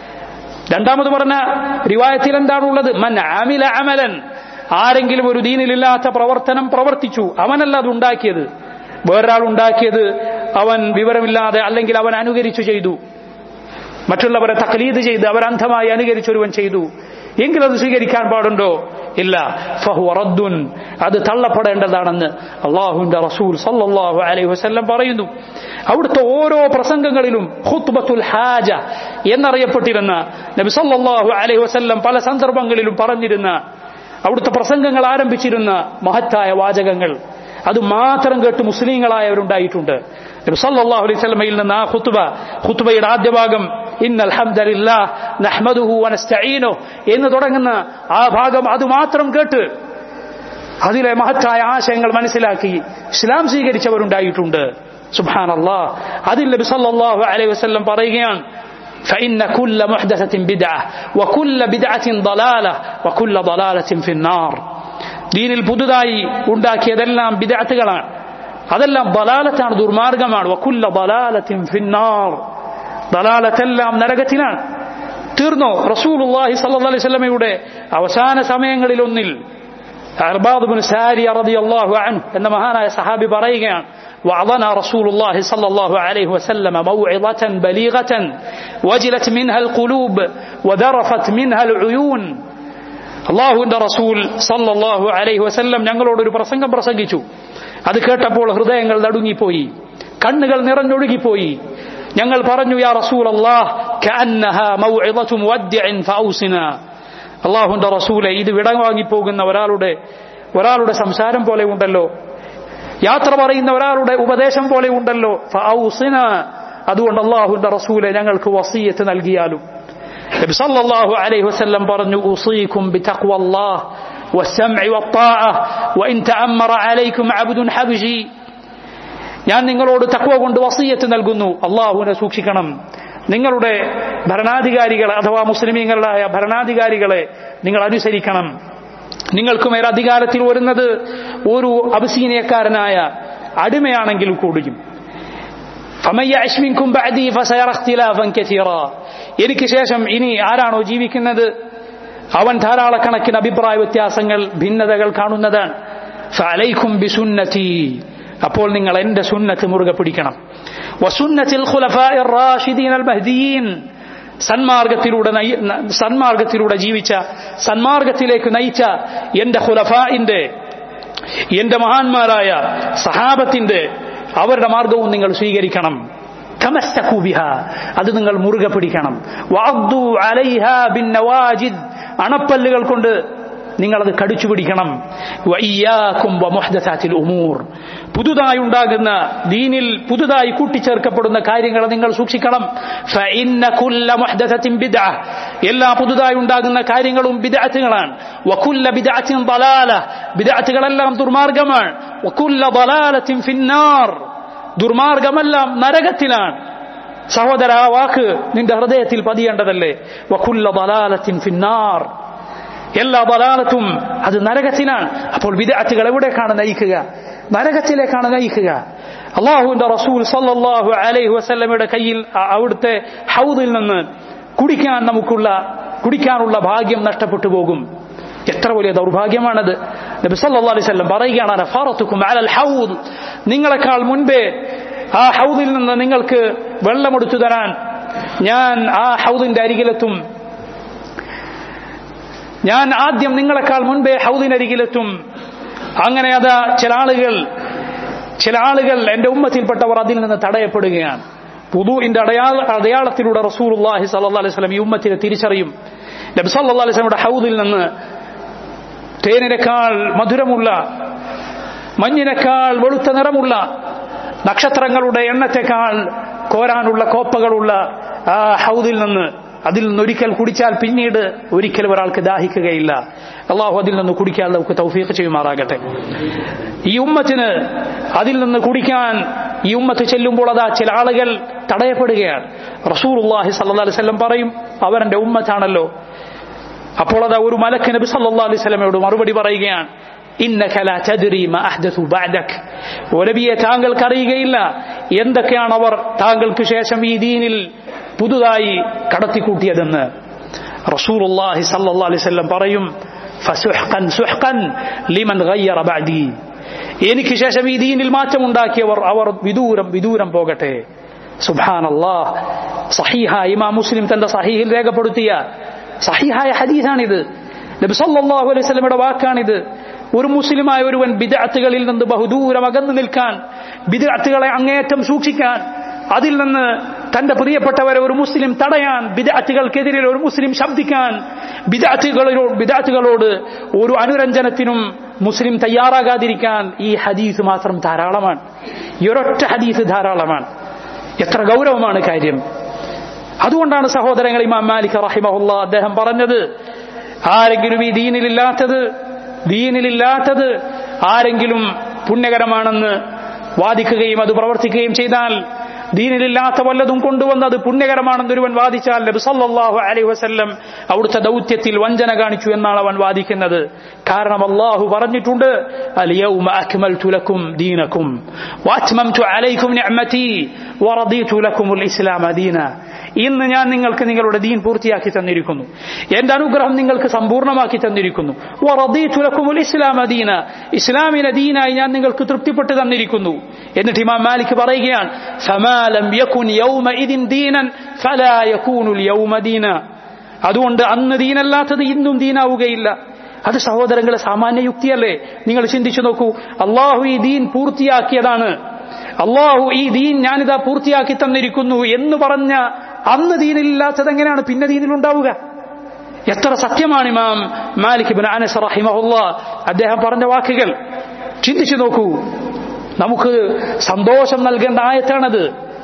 രണ്ടാമത് പറഞ്ഞ റിവായത്തിൽ എന്താണുള്ളത് മൻ ആമില അമലൻ ആരെങ്കിലും ഒരു ദീനിലില്ലാത്ത പ്രവർത്തനം പ്രവർത്തിച്ചു അവനല്ല അത് ഉണ്ടാക്കിയത് വേറൊരാൾ ഉണ്ടാക്കിയത് അവൻ വിവരമില്ലാതെ അല്ലെങ്കിൽ അവൻ അനുകരിച്ചു ചെയ്തു മറ്റുള്ളവരെ തക്ലീദ് ചെയ്ത് അവരന്ധമായി അനുകരിച്ചൊരുവൻ ചെയ്തു എങ്കിൽ അത് സ്വീകരിക്കാൻ പാടുണ്ടോ ഇല്ല ഫഹു റദ്ദുൻ അത് തള്ളപ്പെടേണ്ടതാണെന്ന് അള്ളാഹുവിന്റെ റസൂൽ സല്ലല്ലാഹു അലൈഹി വസല്ലം പറയുന്നു അവിടുത്തെ ഓരോ പ്രസംഗങ്ങളിലും ഖുത്ബത്തുൽ ഹാജ എന്നറിയപ്പെട്ടിരുന്ന നബി സല്ലല്ലാഹു അലൈഹി വസല്ലം പല സന്ദർഭങ്ങളിലും പറഞ്ഞിരുന്ന അവിടുത്തെ പ്രസംഗങ്ങൾ ആരംഭിച്ചിരുന്ന മഹത്തായ വാചകങ്ങൾ അത് മാത്രം കേട്ട് മുസ്ലിങ്ങളായവരുണ്ടായിട്ടുണ്ട് നബി സല്ലല്ലാഹു അലൈഹി വസല്ലമയിൽ നിന്ന് ആ ഖുത്ബ ഖുത്ബയുടെ ആദ്യ ഭാഗം ഇന്നൽ ഹംദലില്ലാഹ് നഹ്മദുഹു വനസ്തഈനു എന്ന് തുടങ്ങുന്ന ആ ഭാഗം അത് മാത്രം കേട്ട് അതിലെ മഹത്തായ ആശയങ്ങൾ മനസ്സിലാക്കി ഇസ്ലാം സ്വീകരിച്ചവരുണ്ടായിട്ടുണ്ട് സുബ്ഹാനല്ലാഹ് അതിൽ നബി സല്ലല്ലാഹു അലൈഹി വസല്ലം പറയുകയാണ് فإن كل محدثة بدعة وكل بدعة ضلالة وكل ضلالة في النار ദീനിൽ പുതുതായി ഉണ്ടാക്കിയതെല്ലാം ബിദഅത്തുകളാണ് അതെല്ലാം ബലാലത്താണ് ദുർമാർഗമാണ് വക്കുല്ല ബലാലത്തിൻ ഫിന്നാർ ബലാലത്തെല്ലാം നരകത്തിലാണ് തീർന്നോ റസൂലുള്ളാഹി സല്ലല്ലാഹു അലൈഹി വസല്ലമയുടെ അവസാന സമയങ്ങളിലൊന്നിൽ അർബാദ് ബിൻ സാരി റളിയല്ലാഹു അൻഹു എന്ന മഹാനായ സഹാബി പറയുകയാണ് وعظنا رسول الله صلى الله عليه وسلم موعظة بليغة وجلت منها القلوب وذرفت منها العيون അള്ളാഹുവിന്റെ റസൂൽ സല്ലല്ലാഹു അലൈഹി വസല്ലം ഞങ്ങളോട് ഒരു പ്രസംഗം പ്രസംഗിച്ചു അത് കേട്ടപ്പോൾ ഹൃദയങ്ങൾ നടുങ്ങിപ്പോയി കണ്ണുകൾ നിറഞ്ഞൊഴുകിപ്പോയി ഞങ്ങൾ പറഞ്ഞു യാ റസൂൽ അള്ളാഹുന്റെ റസൂലെ ഇത് വിടവാങ്ങിപ്പോകുന്ന ഒരാളുടെ ഒരാളുടെ സംസാരം പോലെ ഉണ്ടല്ലോ യാത്ര പറയുന്ന ഒരാളുടെ ഉപദേശം പോലെ ഉണ്ടല്ലോ ഫൗസിന അതുകൊണ്ട് അള്ളാഹുന്റെ റസൂലെ ഞങ്ങൾക്ക് വസീയത്ത് നൽകിയാലും നബി സല്ലല്ലാഹു അലൈഹി വസല്ലം പറഞ്ഞു ഉസീകും ബിതഖ്വല്ലാഹ് والسمع والطاعة وإن تأمر عليكم عبد حبشي ഞാൻ നിങ്ങളോട് തക്വ കൊണ്ട് വസീയത്ത് നൽകുന്നു അള്ളാഹുവിനെ സൂക്ഷിക്കണം നിങ്ങളുടെ ഭരണാധികാരികളെ അഥവാ മുസ്ലിമീങ്ങളായ ഭരണാധികാരികളെ നിങ്ങൾ അനുസരിക്കണം നിങ്ങൾക്ക് മേൽ അധികാരത്തിൽ വരുന്നത് ഒരു അബസീനിയക്കാരനായ അടിമയാണെങ്കിൽ കൂടിയും എനിക്ക് ശേഷം ഇനി ആരാണോ ജീവിക്കുന്നത് അവൻ ധാരാളക്കണക്കിന് അഭിപ്രായ വ്യത്യാസങ്ങൾ ഭിന്നതകൾ കാണുന്നതാണ് ഫലൈക്കും ബിസുന്നതി അപ്പോൾ നിങ്ങൾ എന്റെ സുന്നത്ത് മുറുകെ പിടിക്കണം വസുന്നത്തിൽ സന്മാർഗത്തിലൂടെ സന്മാർഗത്തിലൂടെ ജീവിച്ച സന്മാർഗത്തിലേക്ക് നയിച്ച എന്റെ ഖുലഫാഇന്റെ എന്റെ മഹാന്മാരായ സഹാബത്തിന്റെ അവരുടെ മാർഗവും നിങ്ങൾ സ്വീകരിക്കണം അത് നിങ്ങൾ മുറുകെ പിടിക്കണം അണപ്പല്ലുകൾ കൊണ്ട് നിങ്ങളത് കടിച്ചു പിടിക്കണം ഉമൂർ പുതുതായി ഉണ്ടാകുന്ന ദീനിൽ പുതുതായി കൂട്ടിച്ചേർക്കപ്പെടുന്ന കാര്യങ്ങൾ നിങ്ങൾ സൂക്ഷിക്കണം എല്ലാ പുതുതായി ഉണ്ടാകുന്ന കാര്യങ്ങളും ബിദാറ്റുകളാണ് വക്കുല്ല ബിദാറ്റിൻ ബലാല ബിദാറ്റുകളെല്ലാം ദുർമാർഗമാണ് വക്കുല്ല ബലാലത്തിൻ ഫിന്നാർ ദുർമാർഗമെല്ലാം നരകത്തിലാണ് സഹോദര ആ വാക്ക് നിന്റെ ഹൃദയത്തിൽ പതിയേണ്ടതല്ലേ വക്കുല്ല ബലാലത്തിൻ ഫിന്നാർ എല്ലാ ബലാലത്തും അത് നരകത്തിലാണ് അപ്പോൾ വിദഗ്ധകൾ എവിടേക്കാണ് നയിക്കുക നരകത്തിലേക്കാണ് നയിക്കുക അള്ളാഹുവിന്റെ റസൂൽ സല്ലല്ലാഹു അലൈഹി വസല്ലമയുടെ കയ്യിൽ അവിടുത്തെ ഹൗദിൽ നിന്ന് കുടിക്കാൻ നമുക്കുള്ള കുടിക്കാനുള്ള ഭാഗ്യം നഷ്ടപ്പെട്ടു പോകും എത്ര വലിയ ദൗർഭാഗ്യമാണത് നബി സല്ലല്ലാഹു അലൈഹി വസല്ലം പറയുകയാണ് അനഫറത്തുക്കും അലൽ ഹൗദ് നിങ്ങളെക്കാൾ മുൻപേ ആ ഹൗദിൽ നിന്ന് നിങ്ങൾക്ക് വെള്ളമെടുത്തു തരാൻ ഞാൻ ആ ഹൗദിന്റെ അരികിലെത്തും ഞാൻ ആദ്യം നിങ്ങളെക്കാൾ മുൻപേ ഹൗദിനരികിലെത്തും അങ്ങനെ അതാ ചില ആളുകൾ ചില ആളുകൾ എന്റെ ഉമ്മത്തിൽപ്പെട്ടവർ അതിൽ നിന്ന് തടയപ്പെടുകയാണ് പുതുവിന്റെ അടയാള അടയാളത്തിലൂടെ റസൂലുള്ളാഹി സല്ലല്ലാഹു അലൈഹി വസല്ലം ഈ ഉമ്മത്തിനെ തിരിച്ചറിയും നബി സല്ലല്ലാഹു അലൈഹി വസല്ലമയുടെ ഹൗദിൽ നിന്ന് തേനിനേക്കാൾ മധുരമുള്ള മഞ്ഞിനേക്കാൾ വെളുത്ത നിറമുള്ള നക്ഷത്രങ്ങളുടെ എണ്ണത്തെക്കാൾ കോരാനുള്ള കോപ്പകളുള്ള ആ ഹൗദിൽ നിന്ന് അതിൽ നിന്ന് ഒരിക്കൽ കുടിച്ചാൽ പിന്നീട് ഒരിക്കലും ഒരാൾക്ക് ദാഹിക്കുകയില്ല അള്ളാഹു അതിൽ നിന്ന് കുടിക്കാൻ നമുക്ക് തൗഫീഖ് ചെയ്യുമാറാകട്ടെ ഈ ഉമ്മത്തിന് അതിൽ നിന്ന് കുടിക്കാൻ ഈ ഉമ്മത്ത് ചെല്ലുമ്പോൾ അതാ ചില ആളുകൾ തടയപ്പെടുകയാണ് റസൂർഹി സല്ലാ അലൈവല്ലം പറയും അവരെന്റെ ഉമ്മത്താണല്ലോ അപ്പോൾ അതാ ഒരു മലക്ക് നബി സല്ലാ അലൈഹി സ്വലമയോട് മറുപടി പറയുകയാണ് ഒലബിയെ താങ്കൾക്ക് അറിയുകയില്ല എന്തൊക്കെയാണ് അവർ താങ്കൾക്ക് ശേഷം ഈ ദീനിൽ പുതുതായി കടത്തിക്കൂട്ടിയതെന്ന് റസൂലുള്ളാഹി സല്ലല്ലാഹു അലൈഹി വസല്ലം പറയും ഫസുഹ്ഖൻ സുഹ്ഖൻ ലിമൻ ഗയ്യറ ബഅദി എനിക്ക് ശേഷം ഈ ദീനിൽ മാറ്റമുണ്ടാക്കിയവർ അവർ വിദൂരം വിദൂരം പോകട്ടെ സുബ്ഹാനല്ലാഹ് സഹീഹ ഇമാം മുസ്ലിം തന്റെ സഹീഹിൽ രേഖപ്പെടുത്തിയ സഹീഹായ ഹദീസാണിത് നബി സല്ലല്ലാഹു അലൈഹി വസല്ലമയുടെ വാക്കാണിത് ഒരു മുസ്ലിമായ ഒരുവൻ ബിദഅത്തുകളിൽ നിന്ന് ബഹുദൂരം അകന്നു നിൽക്കാൻ ബിദഅത്തുകളെ അങ്ങേയറ്റം സൂക്ഷിക്കാൻ അതിൽ നിന്ന് തന്റെ പ്രിയപ്പെട്ടവരെ ഒരു മുസ്ലിം തടയാൻ ബിദഅത്തുകൾക്കെതിരെ ഒരു മുസ്ലിം ശബ്ദിക്കാൻ ബിദഅത്തുകളോട് ബിദഅത്തുകളോട് ഒരു അനുരഞ്ജനത്തിനും മുസ്ലിം തയ്യാറാകാതിരിക്കാൻ ഈ ഹദീസ് മാത്രം ധാരാളമാണ് ഈ ഒരൊറ്റ ഹദീസ് ധാരാളമാണ് എത്ര ഗൗരവമാണ് കാര്യം അതുകൊണ്ടാണ് സഹോദരങ്ങൾ ഇമാം മാലിക് റഹിമഹുല്ല അദ്ദേഹം പറഞ്ഞത് ആരെങ്കിലും ഈ ദീനിലില്ലാത്തത് ദീനിലില്ലാത്തത് ആരെങ്കിലും പുണ്യകരമാണെന്ന് വാദിക്കുകയും അത് പ്രവർത്തിക്കുകയും ചെയ്താൽ ദീനിലില്ലാത്ത വല്ലതും കൊണ്ടുവന്നത് പുണ്യകരമാണെന്ന് ഒരുവൻ വാദിച്ചാൽ നബി സല്ലല്ലാഹു അലൈഹി വസല്ലം അവിടുത്തെ ദൗത്യത്തിൽ വഞ്ചന കാണിച്ചു എന്നാണ് അവൻ വാദിക്കുന്നത് കാരണം അള്ളാഹു പറഞ്ഞിട്ടുണ്ട് അൽയൗമ അക്മൽതു ലക്കും ദീനക്കും വഅത്മംതു അലൈക്കും നിഅമതി വറദീതു ലക്കുമുൽ ഇസ്ലാമ ദീന ഇന്ന് ഞാൻ നിങ്ങൾക്ക് നിങ്ങളുടെ ദീൻ പൂർത്തിയാക്കി തന്നിരിക്കുന്നു എന്റെ അനുഗ്രഹം നിങ്ങൾക്ക് സമ്പൂർണ്ണമാക്കി തന്നിരിക്കുന്നു വറദീതു ലക്കുമുൽ ഇസ്ലാമ ദീന ഇസ്ലാമിനെ ദീനായി ഞാൻ നിങ്ങൾക്ക് തൃപ്തിപ്പെട്ട് തന്നിരിക്കുന്നു എന്നിട്ട് ഇമാം മാലിക് പറയുകയാണ് ഫമാലം യകുൻ യൗമഇദിൻ ദീനൻ ഫലാ യകൂനുൽ യൗമ ദീന അതുകൊണ്ട് അന്ന് ദീനല്ലാത്തത് ഇന്നും ദീനാവുകയില്ല അത് സഹോദരങ്ങളെ സാമാന്യ യുക്തിയല്ലേ നിങ്ങൾ ചിന്തിച്ചു നോക്കൂ അള്ളാഹു ഈ ദീൻ പൂർത്തിയാക്കിയതാണ് അള്ളാഹു ഈ ദീൻ ഞാനിതാ പൂർത്തിയാക്കി തന്നിരിക്കുന്നു എന്ന് പറഞ്ഞ അന്ന് ദീനിലില്ലാത്തത് എങ്ങനെയാണ് പിന്നെ ദീനിലുണ്ടാവുക എത്ര സത്യമാണ് ഇമാം മാലിക് ബിൻ അനസ് റഹിമഹുല്ല അദ്ദേഹം പറഞ്ഞ വാക്കുകൾ ചിന്തിച്ചു നോക്കൂ നമുക്ക് സന്തോഷം നൽകേണ്ട ആയത്താണത്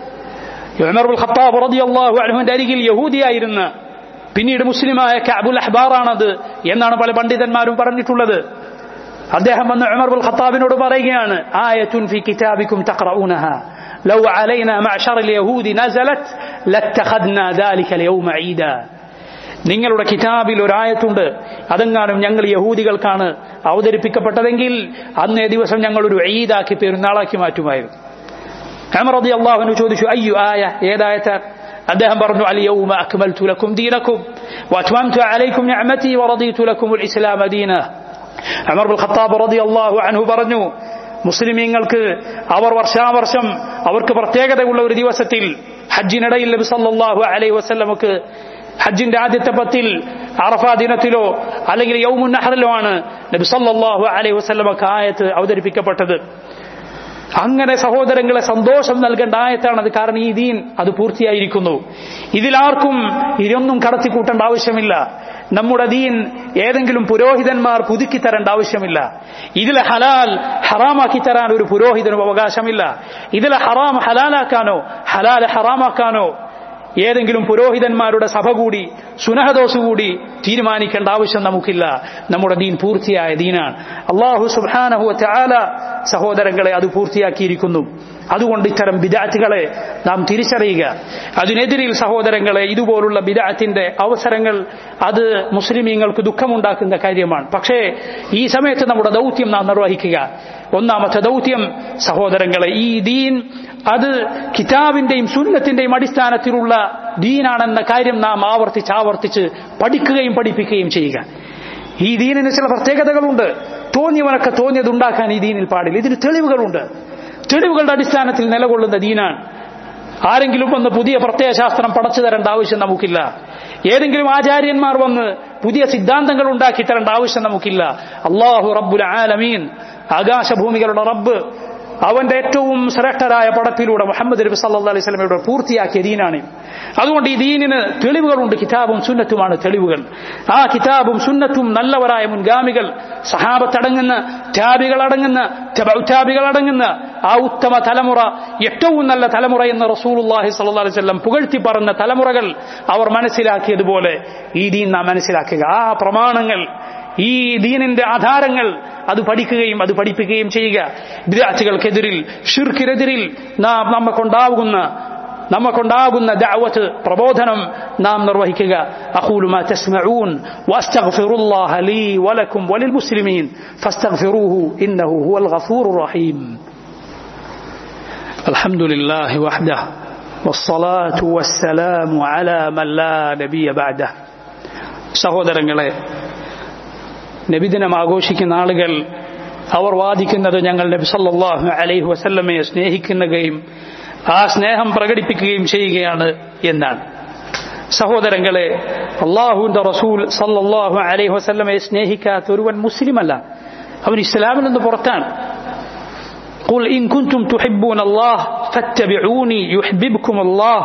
ഉമറുൽ ഖത്താബ് റളിയല്ലാഹു അൻഹുവിന്റെ അരികിൽ യഹൂദിയായിരുന്ന പിന്നീട് മുസ്ലിമായ കഅബുൽ അഹ്ബാറാണത് എന്നാണ് പല പണ്ഡിതന്മാരും പറഞ്ഞിട്ടുള്ളത് അദ്ദേഹം വന്ന് ഉമർ ഖത്താബിനോട് പറയുകയാണ് ആയത്തുൻ ഫി കിതാബിക്കും തഖറഊനഹ ലൗ അലൈന മഅശറ اليهود نزلت لاتخذنا ذلك اليوم عيدا നിങ്ങളുടെ കിതാബിൽ ഒരായത്തുണ്ട് അതെങ്ങാനും ഞങ്ങൾ യഹൂദികൾക്കാണ് അവതരിപ്പിക്കപ്പെട്ടതെങ്കിൽ അന്നേ ദിവസം ഞങ്ങൾ ഒരു ഈദാക്കി പെരുന്നാളാക്കി മാറ്റുമായിരുന്നു അമറദി അള്ളാഹുനു ചോദിച്ചു അയ്യു ആയ ഏതായത്ത അദ്ദേഹം പറഞ്ഞു അൽ യൗമ അക്മൽതു ലക്കും ദീനക്കും വഅത്മംതു അലൈക്കും നിഅമതി വറദീതു ലക്കും അൽ ഇസ്ലാമ ദീന അമർ ബിൻ ഖത്താബ് റളിയല്ലാഹു അൻഹു പറഞ്ഞു മുസ്ലിമീങ്ങൾക്ക് അവർ വർഷാവർഷം അവർക്ക് പ്രത്യേകതയുള്ള ഒരു ദിവസത്തിൽ ഹജ്ജിനിടയിൽ നബി സല്ലല്ലാഹു അലൈഹി വസല്ലമക്ക് ഹജ്ജിന്റെ ആദ്യത്തെ പത്തിൽ അറഫ ദിനത്തിലോ അല്ലെങ്കിൽ യൗമുൻ നഹറിലോ ആണ് നബി സല്ലല്ലാഹു അലൈഹി വസല്ലമക്ക് ആയത്ത് അവതരിപ്പിക്കപ്പെട്ടത് അങ്ങനെ സഹോദരങ്ങളെ സന്തോഷം നൽകേണ്ട ആയത്താണത് കാരണം ഈ ദീൻ അത് പൂർത്തിയായിരിക്കുന്നു ഇതിലാർക്കും ഇതൊന്നും കടത്തിക്കൂട്ടേണ്ട ആവശ്യമില്ല നമ്മുടെ ദീൻ ഏതെങ്കിലും പുരോഹിതന്മാർ പുതുക്കി തരേണ്ട ആവശ്യമില്ല ഇതിലെ ഹലാൽ ഹറാമാക്കി തരാൻ ഒരു പുരോഹിതനും അവകാശമില്ല ഇതിലെ ഹറാം ഹലാലാക്കാനോ ഹലാൽ ഹറാമാക്കാനോ ഏതെങ്കിലും പുരോഹിതന്മാരുടെ സഭ കൂടി സുനഹദോസ് കൂടി തീരുമാനിക്കേണ്ട ആവശ്യം നമുക്കില്ല നമ്മുടെ ദീൻ പൂർത്തിയായ ദീനാണ് അള്ളാഹു സുബാനഹു ചാല സഹോദരങ്ങളെ അത് പൂർത്തിയാക്കിയിരിക്കുന്നു അതുകൊണ്ട് ഇത്തരം ബിദാറ്റുകളെ നാം തിരിച്ചറിയുക അതിനെതിരിൽ സഹോദരങ്ങളെ ഇതുപോലുള്ള ബിദാത്തിന്റെ അവസരങ്ങൾ അത് മുസ്ലിമീങ്ങൾക്ക് ദുഃഖമുണ്ടാക്കുന്ന കാര്യമാണ് പക്ഷേ ഈ സമയത്ത് നമ്മുടെ ദൗത്യം നാം നിർവഹിക്കുക ഒന്നാമത്തെ ദൗത്യം സഹോദരങ്ങളെ ഈ ദീൻ അത് കിതാബിന്റെയും സുന്നത്തിന്റെയും അടിസ്ഥാനത്തിലുള്ള ദീനാണെന്ന കാര്യം നാം ആവർത്തിച്ച് ആവർത്തിച്ച് പഠിക്കുകയും പഠിപ്പിക്കുകയും ചെയ്യുക ഈ ദീനിന് ചില പ്രത്യേകതകളുണ്ട് തോന്നിയവനൊക്കെ തോന്നിയത് ഉണ്ടാക്കാൻ ഈ ദീനിൽ പാടില്ല ഇതിന് തെളിവുകളുണ്ട് തെളിവുകളുടെ അടിസ്ഥാനത്തിൽ നിലകൊള്ളുന്ന ദീനാണ് ആരെങ്കിലും വന്ന് പുതിയ പ്രത്യയശാസ്ത്രം പടച്ചു തരേണ്ട ആവശ്യം നമുക്കില്ല ഏതെങ്കിലും ആചാര്യന്മാർ വന്ന് പുതിയ സിദ്ധാന്തങ്ങൾ ഉണ്ടാക്കി തരേണ്ട ആവശ്യം നമുക്കില്ല അള്ളാഹു റബ്ബുൽ ആലമീൻ ആകാശഭൂമികളുടെ റബ്ബ് അവന്റെ ഏറ്റവും ശ്രേഷ്ഠരായ പടത്തിലൂടെ മുഹമ്മദ് നബി സല്ലാ അലൈഹി സ്വലമയുടെ പൂർത്തിയാക്കിയ ദീനാണ് അതുകൊണ്ട് ഈ ദീനിന് തെളിവുകളുണ്ട് കിതാബും സുന്നത്തുമാണ് തെളിവുകൾ ആ കിതാബും സുന്നത്തും നല്ലവരായ മുൻഗാമികൾ സഹാബത്തടങ്ങുന്ന ത്യാബികൾ അടങ്ങുന്ന ത്യാബികൾ അടങ്ങുന്ന ആ ഉത്തമ തലമുറ ഏറ്റവും നല്ല തലമുറ എന്ന് റസൂലുല്ലാഹി സല്ലാ അലൈഹി സ്വലം പുകഴ്ത്തി പറഞ്ഞ തലമുറകൾ അവർ മനസ്സിലാക്കിയതുപോലെ ഈ ദീൻ നാം മനസ്സിലാക്കുക ആ പ്രമാണങ്ങൾ ഈ ദീനിന്റെ ആധാരങ്ങൾ അത് പഠിക്കുകയും അത് പഠിപ്പിക്കുകയും ചെയ്യുക വിദ്യാർത്ഥികൾക്കെതിരിൽ ഷിർക്കിനെതിരിൽ നാം നമ്മക്കൊണ്ടാകുന്ന നമ്മക്കൊണ്ടാകുന്ന ദഅവത്ത് പ്രബോധനം നാം നിർവഹിക്കുക അഖൂലു മാ തസ്മഊൻ വഅസ്തഗ്ഫിറുല്ലാഹ ലീ വലക്കും വലിൽ മുസ്ലിമീൻ ഫസ്തഗ്ഫിറൂഹു ഇന്നഹു ഹുവൽ ഗഫൂറുർ റഹീം الحمد لله وحده والصلاة والسلام على من لا نبي بعده സഹോദരങ്ങളെ നബിദിനം ആഘോഷിക്കുന്ന ആളുകൾ അവർ വാദിക്കുന്നത് ഞങ്ങൾ നബി സല്ലല്ലാഹു അലൈഹി വസല്ലമയെ സ്നേഹിക്കുകയും ആ സ്നേഹം പ്രകടിപ്പിക്കുകയും ചെയ്യുകയാണ് എന്നാണ് സഹോദരങ്ങളെ അള്ളാഹുവിന്റെ റസൂൽ സല്ലല്ലാഹു അലൈഹി വസല്ലമയെ സ്നേഹിക്കാത്ത ഒരുവൻ മുസ്ലിമല്ല അവൻ ഇസ്ലാമിൽ നിന്ന് പുറത്താണ് قل إن كنتم تحبون الله فاتبعوني يحببكم الله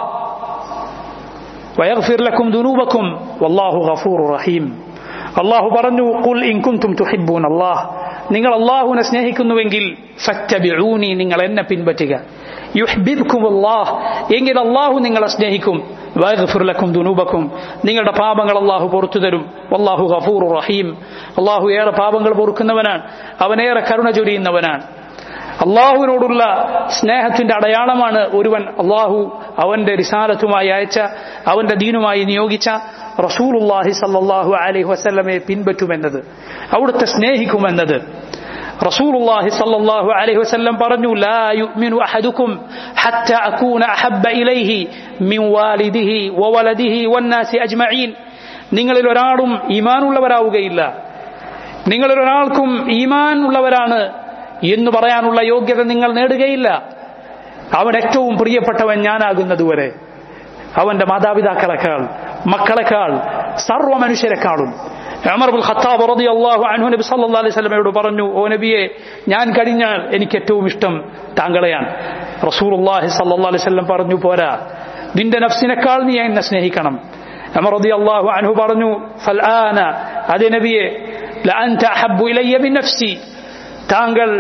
ويغفر لكم ذنوبكم والله غفور رحيم അള്ളാഹു പറഞ്ഞു കുൽ ഇൻ കുന്തും തുഹിബ്ബൂൻ അല്ലാഹ് നിങ്ങൾ അള്ളാഹുവിനെ സ്നേഹിക്കുന്നുവെങ്കിൽ ഫറ്റബിഊനി നിങ്ങൾ എന്നെ പിൻപറ്റുക യുഹ്ബിബ്കും അല്ലാഹ് എങ്കിൽ അള്ളാഹു നിങ്ങളെ സ്നേഹിക്കും വയഗ്ഫിർ ലക്കും ദുനൂബക്കും നിങ്ങളുടെ പാപങ്ങൾ അള്ളാഹു പുറത്തു തരും അള്ളാഹു ഗഫൂർ റഹീം അള്ളാഹു ഏറെ പാപങ്ങൾ പൊറുക്കുന്നവനാണ് അവനേറെ കരുണ ചൊരിയുന്നവനാണ് അള്ളാഹുവിനോടുള്ള സ്നേഹത്തിന്റെ അടയാളമാണ് ഒരുവൻ അള്ളാഹു അവന്റെ റിസാലത്തുമായി അയച്ച അവന്റെ ദീനുമായി നിയോഗിച്ച റസൂലുല്ലാഹി സല്ലാഹു അലൈഹി വസല്ലമയെ പിൻപറ്റുമെന്നത് അവിടുത്തെ സ്നേഹിക്കുമെന്നത് റസൂലുള്ളാഹി സല്ലല്ലാഹു അലൈഹി വസല്ലം പറഞ്ഞു ലാ യുഅ്മിനു അഹദുക്കും ഹത്ത അകൂന അഹബ്ബ ഇലൈഹി മിൻ വാലിദിഹി വവലദിഹി വന്നാസി അജ്മഈൻ നിങ്ങളിൽ ഒരാളും ഈമാനുള്ളവരാവുകയില്ല നിങ്ങളിൽ ഒരാൾക്കും ഈമാൻ ഉള്ളവരാണ് എന്ന് പറയാനുള്ള യോഗ്യത നിങ്ങൾ നേടുകയില്ല അവൻ ഏറ്റവും പ്രിയപ്പെട്ടവൻ ഞാനാകുന്നതുവരെ അവന്റെ മാതാപിതാക്കളെക്കാൾ മക്കളെക്കാൾ സർവ്വ മനുഷ്യരെക്കാളും അമർബുൽ ഖത്താബ് റളിയല്ലാഹു അൻഹു നബി സല്ലല്ലാഹു അലൈഹി വസല്ലമയോട് പറഞ്ഞു ഓ നബിയെ ഞാൻ കഴിഞ്ഞാൽ എനിക്ക് ഏറ്റവും ഇഷ്ടം താങ്കളെയാണ് റസൂലുള്ളാഹി സല്ലല്ലാഹു അലൈഹി വസല്ലം പറഞ്ഞു പോരാ നിന്റെ നഫ്സിനേക്കാൾ നീ എന്നെ സ്നേഹിക്കണം അമർ റളിയല്ലാഹു അൻഹു പറഞ്ഞു ഫൽആന അതേ നബിയെ ലഅൻത അഹബ്ബു ഇലയ്യ മിൻ നഫ്സി താങ്കൾ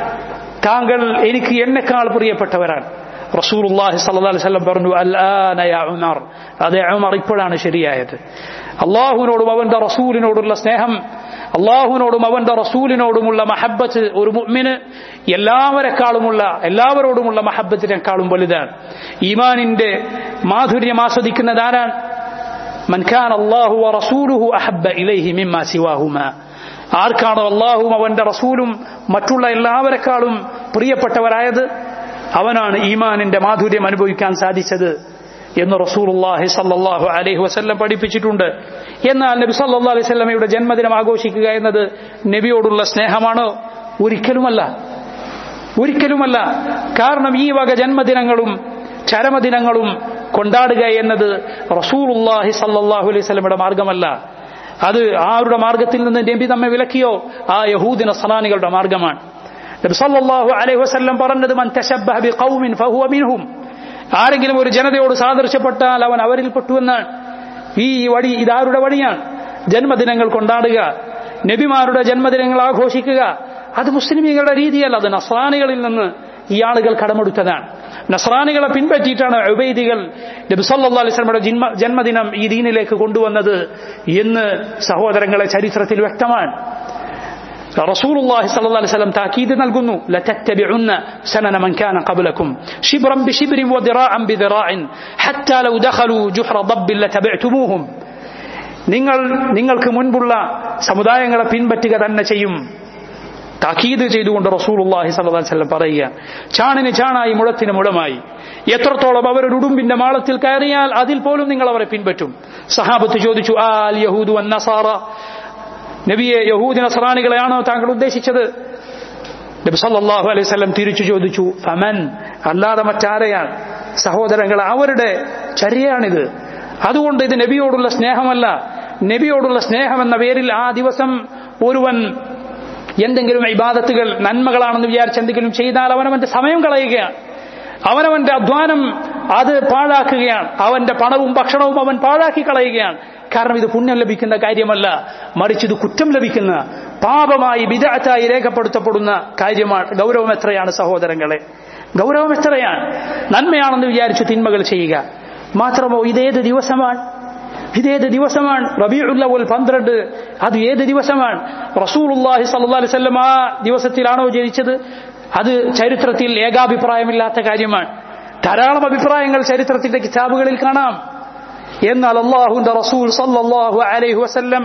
താങ്കൾ എനിക്ക് എന്നെക്കാൾ പ്രിയപ്പെട്ടവരാണ് റസൂലുള്ളാഹി സ്വല്ലല്ലാഹു അലൈഹി വസല്ലം പറഞ്ഞു അൽആന യാ ഉമർ അതെ ഉമർ ഇപ്പോഴാണ് ശരിയായത് അള്ളാഹുവിനോടും അവന്റെ റസൂലിനോടുള്ള സ്നേഹം അള്ളാഹുവിനോടും അവന്റെ റസൂലിനോടുമുള്ള മഹബത്ത് ഒരു മുഅ്മിന് എല്ലാവരെക്കാളുമുള്ള എല്ലാവരോടുമുള്ള മഹബത്തിനേക്കാളും വലുതാണ് ഈമാനിന്റെ മാധുര്യം ആസ്വദിക്കുന്നത് ആരാണ് من كان الله ورسوله أحب إليه مما سواهما ആർക്കാണോ അള്ളാഹുവും അവന്റെ റസൂലും മറ്റുള്ള എല്ലാവരെക്കാളും പ്രിയപ്പെട്ടവരായത് അവനാണ് ഈമാനിന്റെ മാധുര്യം അനുഭവിക്കാൻ സാധിച്ചത് എന്ന് റസൂലുള്ളാഹി സല്ലല്ലാഹു അലൈഹി വസല്ലം പഠിപ്പിച്ചിട്ടുണ്ട് എന്നാൽ നബി സല്ലല്ലാഹു അലൈഹി വസല്ലമയുടെ ജന്മദിനം ആഘോഷിക്കുക എന്നത് നബിയോടുള്ള സ്നേഹമാണോ ഒരിക്കലുമല്ല ഒരിക്കലുമല്ല കാരണം ഈ വക ജന്മദിനങ്ങളും ചരമദിനങ്ങളും കൊണ്ടാടുക എന്നത് റസൂലുള്ളാഹി സല്ലല്ലാഹു അലൈഹി വസല്ലമയുടെ മാർഗമല്ല അത് ആരുടെ മാർഗത്തിൽ നിന്ന് നബി നമ്മെ വിലക്കിയോ ആ യഹൂദിന സലാനികളുടെ മാർഗമാണ് നബി സല്ലല്ലാഹു അലൈഹി വസല്ലം പറഞ്ഞത് മൻ തശബ്ബഹ ബിഖൗമിൻ ഫഹുവ മിൻഹും ആരെങ്കിലും ഒരു ജനതയോട് സാദൃശ്യപ്പെട്ടാൽ അവൻ അവരിൽ പെട്ടുവെന്നാണ് ഈ വഴി ഇതാരുടെ വഴിയാണ് ജന്മദിനങ്ങൾ കൊണ്ടാടുക നബിമാരുടെ ജന്മദിനങ്ങൾ ആഘോഷിക്കുക അത് മുസ്ലിമീങ്ങളുടെ രീതിയല്ല അത് നസ്രാനികളിൽ നിന്ന് ഈ ആളുകൾ കടമെടുത്തതാണ് നസ്രാനികളെ പിൻപറ്റിയിട്ടാണ് ഉബൈദികൾ നബി സല്ലല്ലാഹു അലൈഹി വസല്ലമയുടെ ജന്മ ജന്മദിനം ഈ ദീനിലേക്ക് കൊണ്ടുവന്നത് എന്ന് സഹോദരങ്ങളെ ചരിത്രത്തിൽ വ്യക്തമാണ് റസൂലുള്ളാഹി സ്വല്ലല്ലാഹു അലൈഹി വസല്ലം താക്കീത് നൽകുന്നു ലതത്തബിഉന്ന സനന മൻ കാന ഖബ്ലക്കും ശിബ്റൻ ബിശിബ്രിൻ വദിറാഅൻ ബിദിറാഇൻ ഹത്താ ലൗ ദഖലു ജുഹ്റ ദബ്ബിൻ ലതബിഅതുമൂഹും നിങ്ങൾ നിങ്ങൾക്ക് മുൻപുള്ള സമുദായങ്ങളെ പിൻപറ്റുക തന്നെ ചെയ്യും താക്കീത് ചെയ്തുകൊണ്ട് റസൂലുള്ളാഹി സ്വല്ലല്ലാഹു അലൈഹി വസല്ലം പറയുക ചാണിന് ചാണായി മുഴത്തിന് മുഴമായി എത്രത്തോളം അവരൊരു ഉടുമ്പിന്റെ മാളത്തിൽ കയറിയാൽ അതിൽ പോലും നിങ്ങൾ അവരെ പിൻപറ്റും സഹാബത്ത് ചോദിച്ചു ആൽ യഹൂദു അൻ നസാറ നബിയെ യഹൂദി നസറാനികളെയാണോ താങ്കൾ ഉദ്ദേശിച്ചത് നബി സല്ലല്ലാഹു അലൈഹി വസല്ലം തിരിച്ചു ചോദിച്ചു ഫമൻ അല്ലാതെ മറ്റാരെയാണ് സഹോദരങ്ങൾ അവരുടെ ചര്യയാണിത് അതുകൊണ്ട് ഇത് നബിയോടുള്ള സ്നേഹമല്ല നബിയോടുള്ള സ്നേഹം എന്ന പേരിൽ ആ ദിവസം ഒരുവൻ എന്തെങ്കിലും ഇബാദത്തുകൾ നന്മകളാണെന്ന് വിചാരിച്ച് എന്തെങ്കിലും ചെയ്താൽ അവനവന്റെ സമയം കളയുകയാണ് അവനവന്റെ അധ്വാനം അത് പാഴാക്കുകയാണ് അവന്റെ പണവും ഭക്ഷണവും അവൻ പാഴാക്കി കളയുകയാണ് കാരണം ഇത് പുണ്യം ലഭിക്കുന്ന കാര്യമല്ല മറിച്ച് ഇത് കുറ്റം ലഭിക്കുന്ന പാപമായി വിദഗ്ധായി രേഖപ്പെടുത്തപ്പെടുന്ന കാര്യമാണ് ഗൗരവം എത്രയാണ് സഹോദരങ്ങളെ ഗൗരവം എത്രയാണ് നന്മയാണെന്ന് വിചാരിച്ചു തിന്മകൾ ചെയ്യുക മാത്രമോ ഇതേത് ദിവസമാണ് ഇതേത് ദിവസമാണ് റബിയുല്ലവൽ പന്ത്രണ്ട് അത് ഏത് ദിവസമാണ് റസൂലുല്ലാഹി സല്ലല്ലാഹു അലൈഹി വസല്ലം ആ ദിവസത്തിലാണോ ജനിച്ചത് അത് ചരിത്രത്തിൽ ഏകാഭിപ്രായമില്ലാത്ത കാര്യമാണ് ധാരാളം അഭിപ്രായങ്ങൾ ചരിത്രത്തിന്റെ കിതാബുകളിൽ കാണാം എന്നാൽ അള്ളാഹുന്റെ റസൂൽ സല്ലല്ലാഹു അലൈഹി വസല്ലം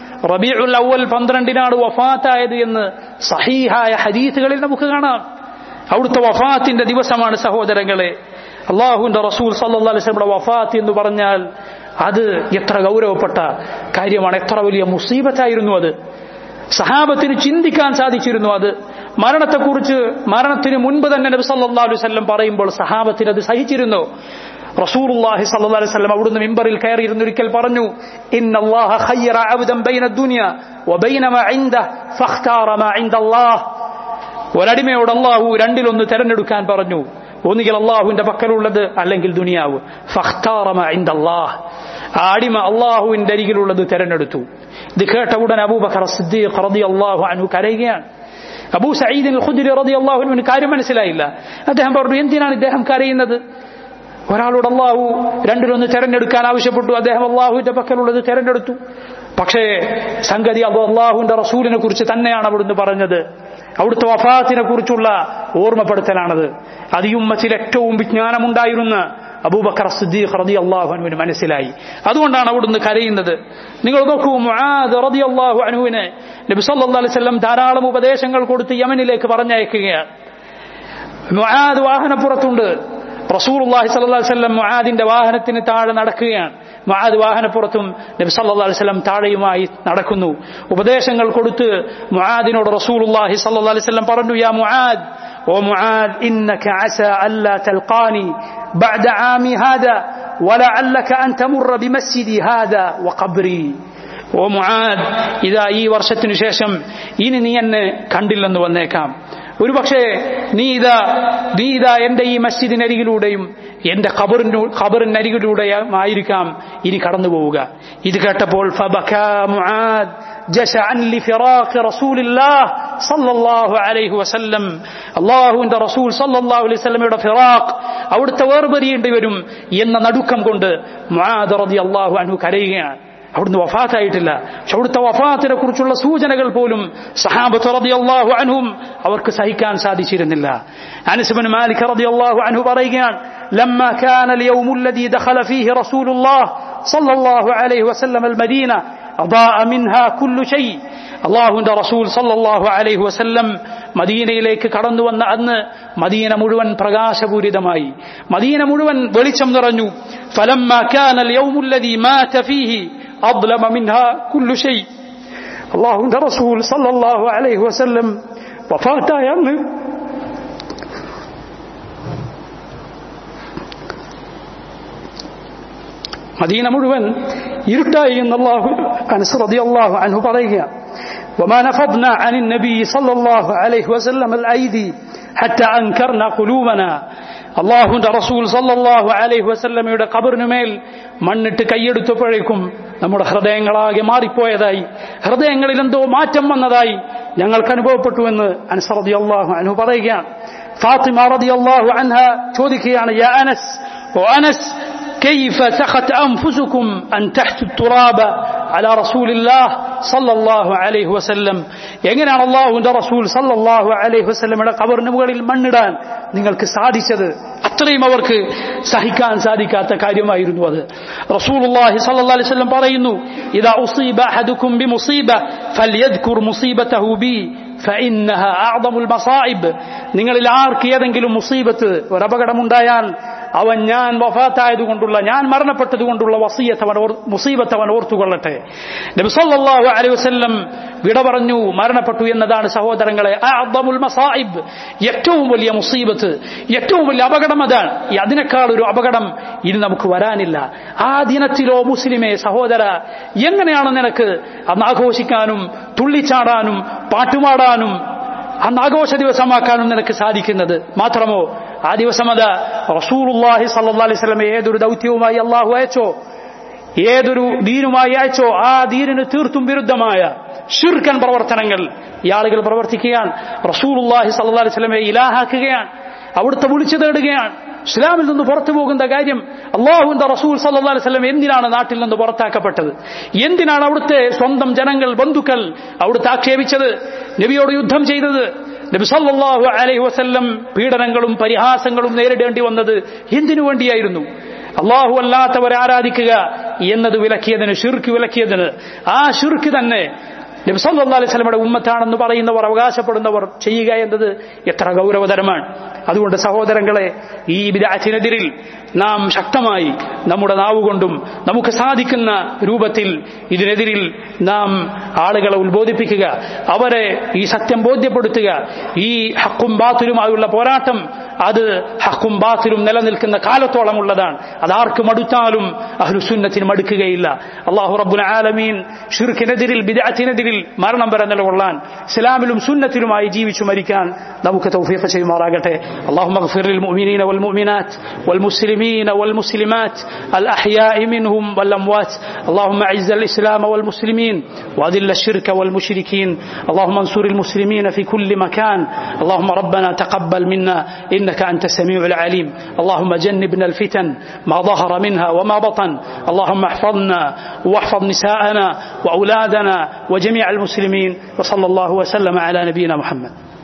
റബീഉൽ അവൽ പന്ത്രണ്ടിനാണ് വഫാത്തായത് എന്ന് സഹീഹായ ഹദീസുകളിൽ നമുക്ക് കാണാം അവിടുത്തെ വഫാത്തിന്റെ ദിവസമാണ് സഹോദരങ്ങളെ അള്ളാഹുന്റെ റസൂൽ സല്ലല്ലാഹു അലൈഹി വസല്ലമയുടെ വഫാത്ത് എന്ന് പറഞ്ഞാൽ അത് എത്ര ഗൗരവപ്പെട്ട കാര്യമാണ് എത്ര വലിയ മുസീബത്തായിരുന്നു അത് സഹാബത്തിന് ചിന്തിക്കാൻ സാധിച്ചിരുന്നു അത് മരണത്തെക്കുറിച്ച് മരണത്തിന് മുൻപ് തന്നെ നബി സല്ലല്ലാഹു അലൈഹി വസല്ലം പറയുമ്പോൾ സഹാബത്തിന് അത് സഹിച്ചിരുന്നു റസൂലുള്ളാഹി സ്വല്ലല്ലാഹു അലൈഹി വസല്ലം അവിടുന്ന് മിമ്പറിൽ കയറിയിരുന്ന ഒരിക്കൽ പറഞ്ഞു ഇന്നല്ലാഹ ഖയ്യറ അബ്ദൻ ബൈന ദുനിയ വബൈന മാ ഇൻദഹു ഫഖ്താറ മാ ഇൻദല്ലാഹ് ഒരടിമയോട് അള്ളാഹു രണ്ടിലൊന്ന് തെരഞ്ഞെടുക്കാൻ പറഞ്ഞു ഒന്നുകിൽ അള്ളാഹുവിന്റെ പക്കലുള്ളത് അല്ലെങ്കിൽ ദുനിയാവ് ഫഖ്താറ മാ ഇൻദല്ലാഹ് ആ അടിമ അള്ളാഹുവിന്റെ അരികിലുള്ളത് തെരഞ്ഞെടുത്തു ഇത് കേട്ട ഉടൻ അബൂബക്കർ സിദ്ദീഖ് റളിയല്ലാഹു അൻഹു കരയുകയാണ് അബൂ സഈദ് ഖുദ്രി റളിയല്ലാഹു അൻഹുവിന് കാര്യം മനസ്സിലായില്ല അദ്ദേഹം പറഞ്ഞു എന്തിനാണ് ഇദ്ദേഹം കരയുന്നത് ഒരാളോട് അള്ളാഹു രണ്ടിലൊന്ന് തെരഞ്ഞെടുക്കാൻ ആവശ്യപ്പെട്ടു അദ്ദേഹം അള്ളാഹുവിന്റെ പക്കലുള്ളത് തെരഞ്ഞെടുത്തു പക്ഷേ സംഗതി അത് അള്ളാഹുവിന്റെ റസൂലിനെ കുറിച്ച് തന്നെയാണ് അവിടുന്ന് പറഞ്ഞത് അവിടുത്തെ വഫാത്തിനെ കുറിച്ചുള്ള ഓർമ്മപ്പെടുത്തലാണത് അത് ഈ ഉമ്മത്തിൽ ഏറ്റവും വിജ്ഞാനമുണ്ടായിരുന്ന അബൂബക്കർ സിദ്ദീഖ് റതി അള്ളാഹുനുവിന് മനസ്സിലായി അതുകൊണ്ടാണ് അവിടുന്ന് കരയുന്നത് നിങ്ങൾ നോക്കൂ മുആദ് റതി അള്ളാഹു അനുവിന് നബി സല്ലല്ലാഹു അലൈഹി വസല്ലം ധാരാളം ഉപദേശങ്ങൾ കൊടുത്ത് യമനിലേക്ക് പറഞ്ഞയക്കുകയാണ് മുആദ് വാഹനപ്പുറത്തുണ്ട് റസൂലുള്ളാഹി സ്വല്ലല്ലാഹു അലൈഹി വസല്ലം മുആദിന്റെ വാഹനത്തിന് താഴെ നടക്കുകയാണ് മുആദ് വാഹനപ്പുറത്തും നബി സല്ലല്ലാഹു അലൈഹി വസല്ലം താഴെയുമായി നടക്കുന്നു ഉപദേശങ്ങൾ കൊടുത്ത് മുആദിനോട് റസൂലുള്ളാഹി സ്വല്ലല്ലാഹു അലൈഹി വസല്ലം പറഞ്ഞു യാ മുആദ് ഓ മുആദ് ഇന്നക അസ അല്ലാ തൽഖാനി ബഅദ ആമി ഹാദാ ولعلك أن تمر بمسجدي هذا وقبري ഓ മുആദ് ഇതാ ഈ വർഷത്തിനു ശേഷം ഇനി നീ എന്നെ കണ്ടില്ലെന്ന് വന്നേക്കാം ഒരുപക്ഷെ നീ ഇതാ നീ ഇതാ എന്റെ ഈ മസ്ജിദിനരികിലൂടെയും എന്റെ ഖബറിനു ഖബറിനരികിലൂടെയും ആയിരിക്കാം ഇനി കടന്നു പോവുക ഇത് കേട്ടപ്പോൾ فبكى معاذ جشعا لفراق رسول الله صلى الله عليه وسلم അള്ളാഹുവിന്റെ റസൂൽ സല്ലല്ലാഹു അലൈഹി വസല്ലമയുടെ ഫിറാഖ് അവിടുത്തെ വേർപെരിയേണ്ടി വരും എന്ന നടുക്കം കൊണ്ട് മുആദ് റളിയല്ലാഹു അൻഹു കരയുകയാണ് അവിടുന്ന് വഫാത്തായിട്ടില്ല പക്ഷെ അവിടുത്തെ വഫാത്തിനെ കുറിച്ചുള്ള സൂചനകൾ പോലും സഹാബത്ത് റളിയല്ലാഹു അൻഹും അവർക്ക് സഹിക്കാൻ സാധിച്ചിരുന്നില്ല അനസ് മാലിക് റളിയല്ലാഹു അൻഹു പറയുകയാണ് لما كان اليوم الذي دخل فيه رسول الله صلى الله عليه وسلم المدينة أضاء منها كل شيء അള്ളാഹുന്റെ റസൂൽ സല്ലല്ലാഹു അലൈഹി വസല്ലം മദീനയിലേക്ക് കടന്നു വന്ന അന്ന് മദീന മുഴുവൻ പ്രകാശപൂരിതമായി മദീന മുഴുവൻ വെളിച്ചം നിറഞ്ഞു فلما كان اليوم الذي مات فيه أظلم منها كل شيء അള്ളാഹുന്റെ റസൂൽ സല്ലല്ലാഹു അലൈഹി വസല്ലം വഫാത്തായ അന്ന് മദീന മുഴുവൻ ഇരുട്ടായി എന്ന് അള്ളാഹു അനസ് റളിയല്ലാഹു അൻഹു പറയുക وما نفضنا عن النبي صلى الله عليه وسلم الأيدي حتى أنكرنا قلوبنا അള്ളാഹുന്റെ റസൂൽ സല്ലല്ലാഹു അലൈഹി വസല്ലമയുടെ കബറിനുമേൽ മണ്ണിട്ട് കൈയെടുത്തപ്പോഴേക്കും നമ്മുടെ ഹൃദയങ്ങളാകെ മാറിപ്പോയതായി ഹൃദയങ്ങളിൽ എന്തോ മാറ്റം വന്നതായി ഞങ്ങൾക്ക് അനുഭവപ്പെട്ടുവെന്ന് അൻസറദി അള്ളാഹു അനു പറയുകയാണ് ഫാത്തിമ റളിയല്ലാഹു അൻഹ ചോദിക്കുകയാണ് യാ അനസ് ഓ അനസ് كيف سخت أنفسكم أن تحتوا التراب على رسول الله صلى الله عليه وسلم എങ്ങനെയാണ് അള്ളാഹുവിന്റെ റസൂൽ സല്ലല്ലാഹു അലൈഹി വസല്ലമയുടെ ഖബറിന് മുകളിൽ മണ്ണിടാൻ നിങ്ങൾക്ക് സാധിച്ചത് അത്രയും അവർക്ക് സഹിക്കാൻ സാധിക്കാത്ത കാര്യമായിരുന്നു അത് റസൂലുള്ളാഹി സല്ലല്ലാഹു അലൈഹി വസല്ലം പറയുന്നു ഇദാ ഉസീബ അഹദുക്കും ബിമുസീബ ഫൽയദ്കുർ മുസീബതഹു ബി ഫഇന്നഹ അഅദമുൽ മസായിബ് നിങ്ങളിൽ ആർക്ക് ഏതെങ്കിലും മുസീബത്ത് ഒരു അപകടമുണ്ടായാൽ അവൻ ഞാൻ വഫാത്തായതുകൊണ്ടുള്ള ഞാൻ മരണപ്പെട്ടതുകൊണ്ടുള്ള വസീയത്ത് അവൻ മുസീബത്ത് അവൻ ഓർത്തുകൊള്ളട്ടെ നബി സല്ലല്ലാഹു അലൈഹി വസല്ലം വിട പറഞ്ഞു മരണപ്പെട്ടു എന്നതാണ് സഹോദരങ്ങളെ അഅദമുൽ മസായിബ് ഏറ്റവും വലിയ മുസീബത്ത് ഏറ്റവും വലിയ അപകടം അതാണ് ഈ അതിനേക്കാൾ ഒരു അപകടം ഇനി നമുക്ക് വരാനില്ല ആ ദിനത്തിലോ മുസ്ലിമേ സഹോദര എങ്ങനെയാണ് നിനക്ക് അന്ന് ആഘോഷിക്കാനും തുള്ളിച്ചാടാനും പാട്ടുപാടാനും അന്ന് ആഘോഷ ദിവസമാക്കാനും നിനക്ക് സാധിക്കുന്നത് മാത്രമോ ആ ദിവസം അത് റസൂലുള്ളാഹി സല്ലല്ലാഹു അലൈഹി വസല്ലം ഏതൊരു ദൗത്യവുമായി അള്ളാഹു അയച്ചോ ഏതൊരു ദീനുമായി അയച്ചോ ആ ദീനിന് തീർത്തും വിരുദ്ധമായ ഷിർക്കൻ പ്രവർത്തനങ്ങൾ ഈ ആളുകൾ പ്രവർത്തിക്കുകയാണ് റസൂലുള്ളാഹി സല്ലല്ലാഹു അലൈഹി വസല്ലമയെ ഇലാഹാക്കുകയാണ് അവിടുത്തെ വിളിച്ചു തേടുകയാണ് ഇസ്ലാമിൽ നിന്ന് പുറത്തു പോകുന്ന കാര്യം അള്ളാഹുവിന്റെ റസൂൽ സല്ലല്ലാഹു അലൈഹി വസല്ലം എന്തിനാണ് നാട്ടിൽ നിന്ന് പുറത്താക്കപ്പെട്ടത് എന്തിനാണ് അവിടുത്തെ സ്വന്തം ജനങ്ങൾ ബന്ധുക്കൾ അവിടുത്തെ ആക്ഷേപിച്ചത് നബിയോട് യുദ്ധം ചെയ്തത് നബി സല്ലല്ലാഹു അലൈഹി വസല്ലം പീഡനങ്ങളും പരിഹാസങ്ങളും നേരിടേണ്ടി വന്നത് എന്തിനു വേണ്ടിയായിരുന്നു അള്ളാഹു അല്ലാത്തവരെ ആരാധിക്കുക എന്നത് വിലക്കിയതിന് ഷിർക്ക് വിലക്കിയതിന് ആ ഷിർക്ക് തന്നെ നബി സല്ലല്ലാഹു അലൈഹി വസല്ലമയുടെ ഉമ്മത്താണെന്ന് പറയുന്നവർ അവകാശപ്പെടുന്നവർ ചെയ്യുക എന്നത് എത്ര ഗൗരവതരമാണ് അതുകൊണ്ട് സഹോദരങ്ങളെ ഈ വിദാറ്റിനെതിരിൽ നാം ശക്തമായി നമ്മുടെ നാവുകൊണ്ടും നമുക്ക് സാധിക്കുന്ന രൂപത്തിൽ ഇതിനെതിരിൽ നാം ആളുകളെ ഉത്ബോധിപ്പിക്കുക അവരെ ഈ സത്യം ബോധ്യപ്പെടുത്തുക ഈ ഹക്കും ബാത്തിലുമായുള്ള പോരാട്ടം അത് ഹക്കും ബാത്തിലും നിലനിൽക്കുന്ന കാലത്തോളമുള്ളതാണ് അതാർക്കും അടുത്താലും അഹ്ലുസുന്നത്തിന് മടുക്കുകയില്ല അള്ളാഹു റബ്ബുൽ ആലമീൻ ഷിർക്കിനെതിരിൽ ബിദാറ്റിനെതിരിൽ മരണം വരെ നിലകൊള്ളാൻ ഇസ്ലാമിലും സുന്നത്തിലുമായി ജീവിച്ചു മരിക്കാൻ നമുക്ക് തൗഫീഖ് ചെയ്യുമാറാകട്ടെ اللهم اغفر للمؤمنين والمؤمنات والمسلمين والمسلمات الأحياء منهم والأموات اللهم أعز الإسلام والمسلمين وأذل الشرك والمشركين اللهم انصر المسلمين في كل مكان اللهم ربنا تقبل منا إنك أنت السميع العليم اللهم جنبنا الفتن ما ظهر منها وما بطن اللهم احفظنا واحفظ نساءنا وأولادنا وجميع المسلمين وصلى الله وسلم على نبينا محمد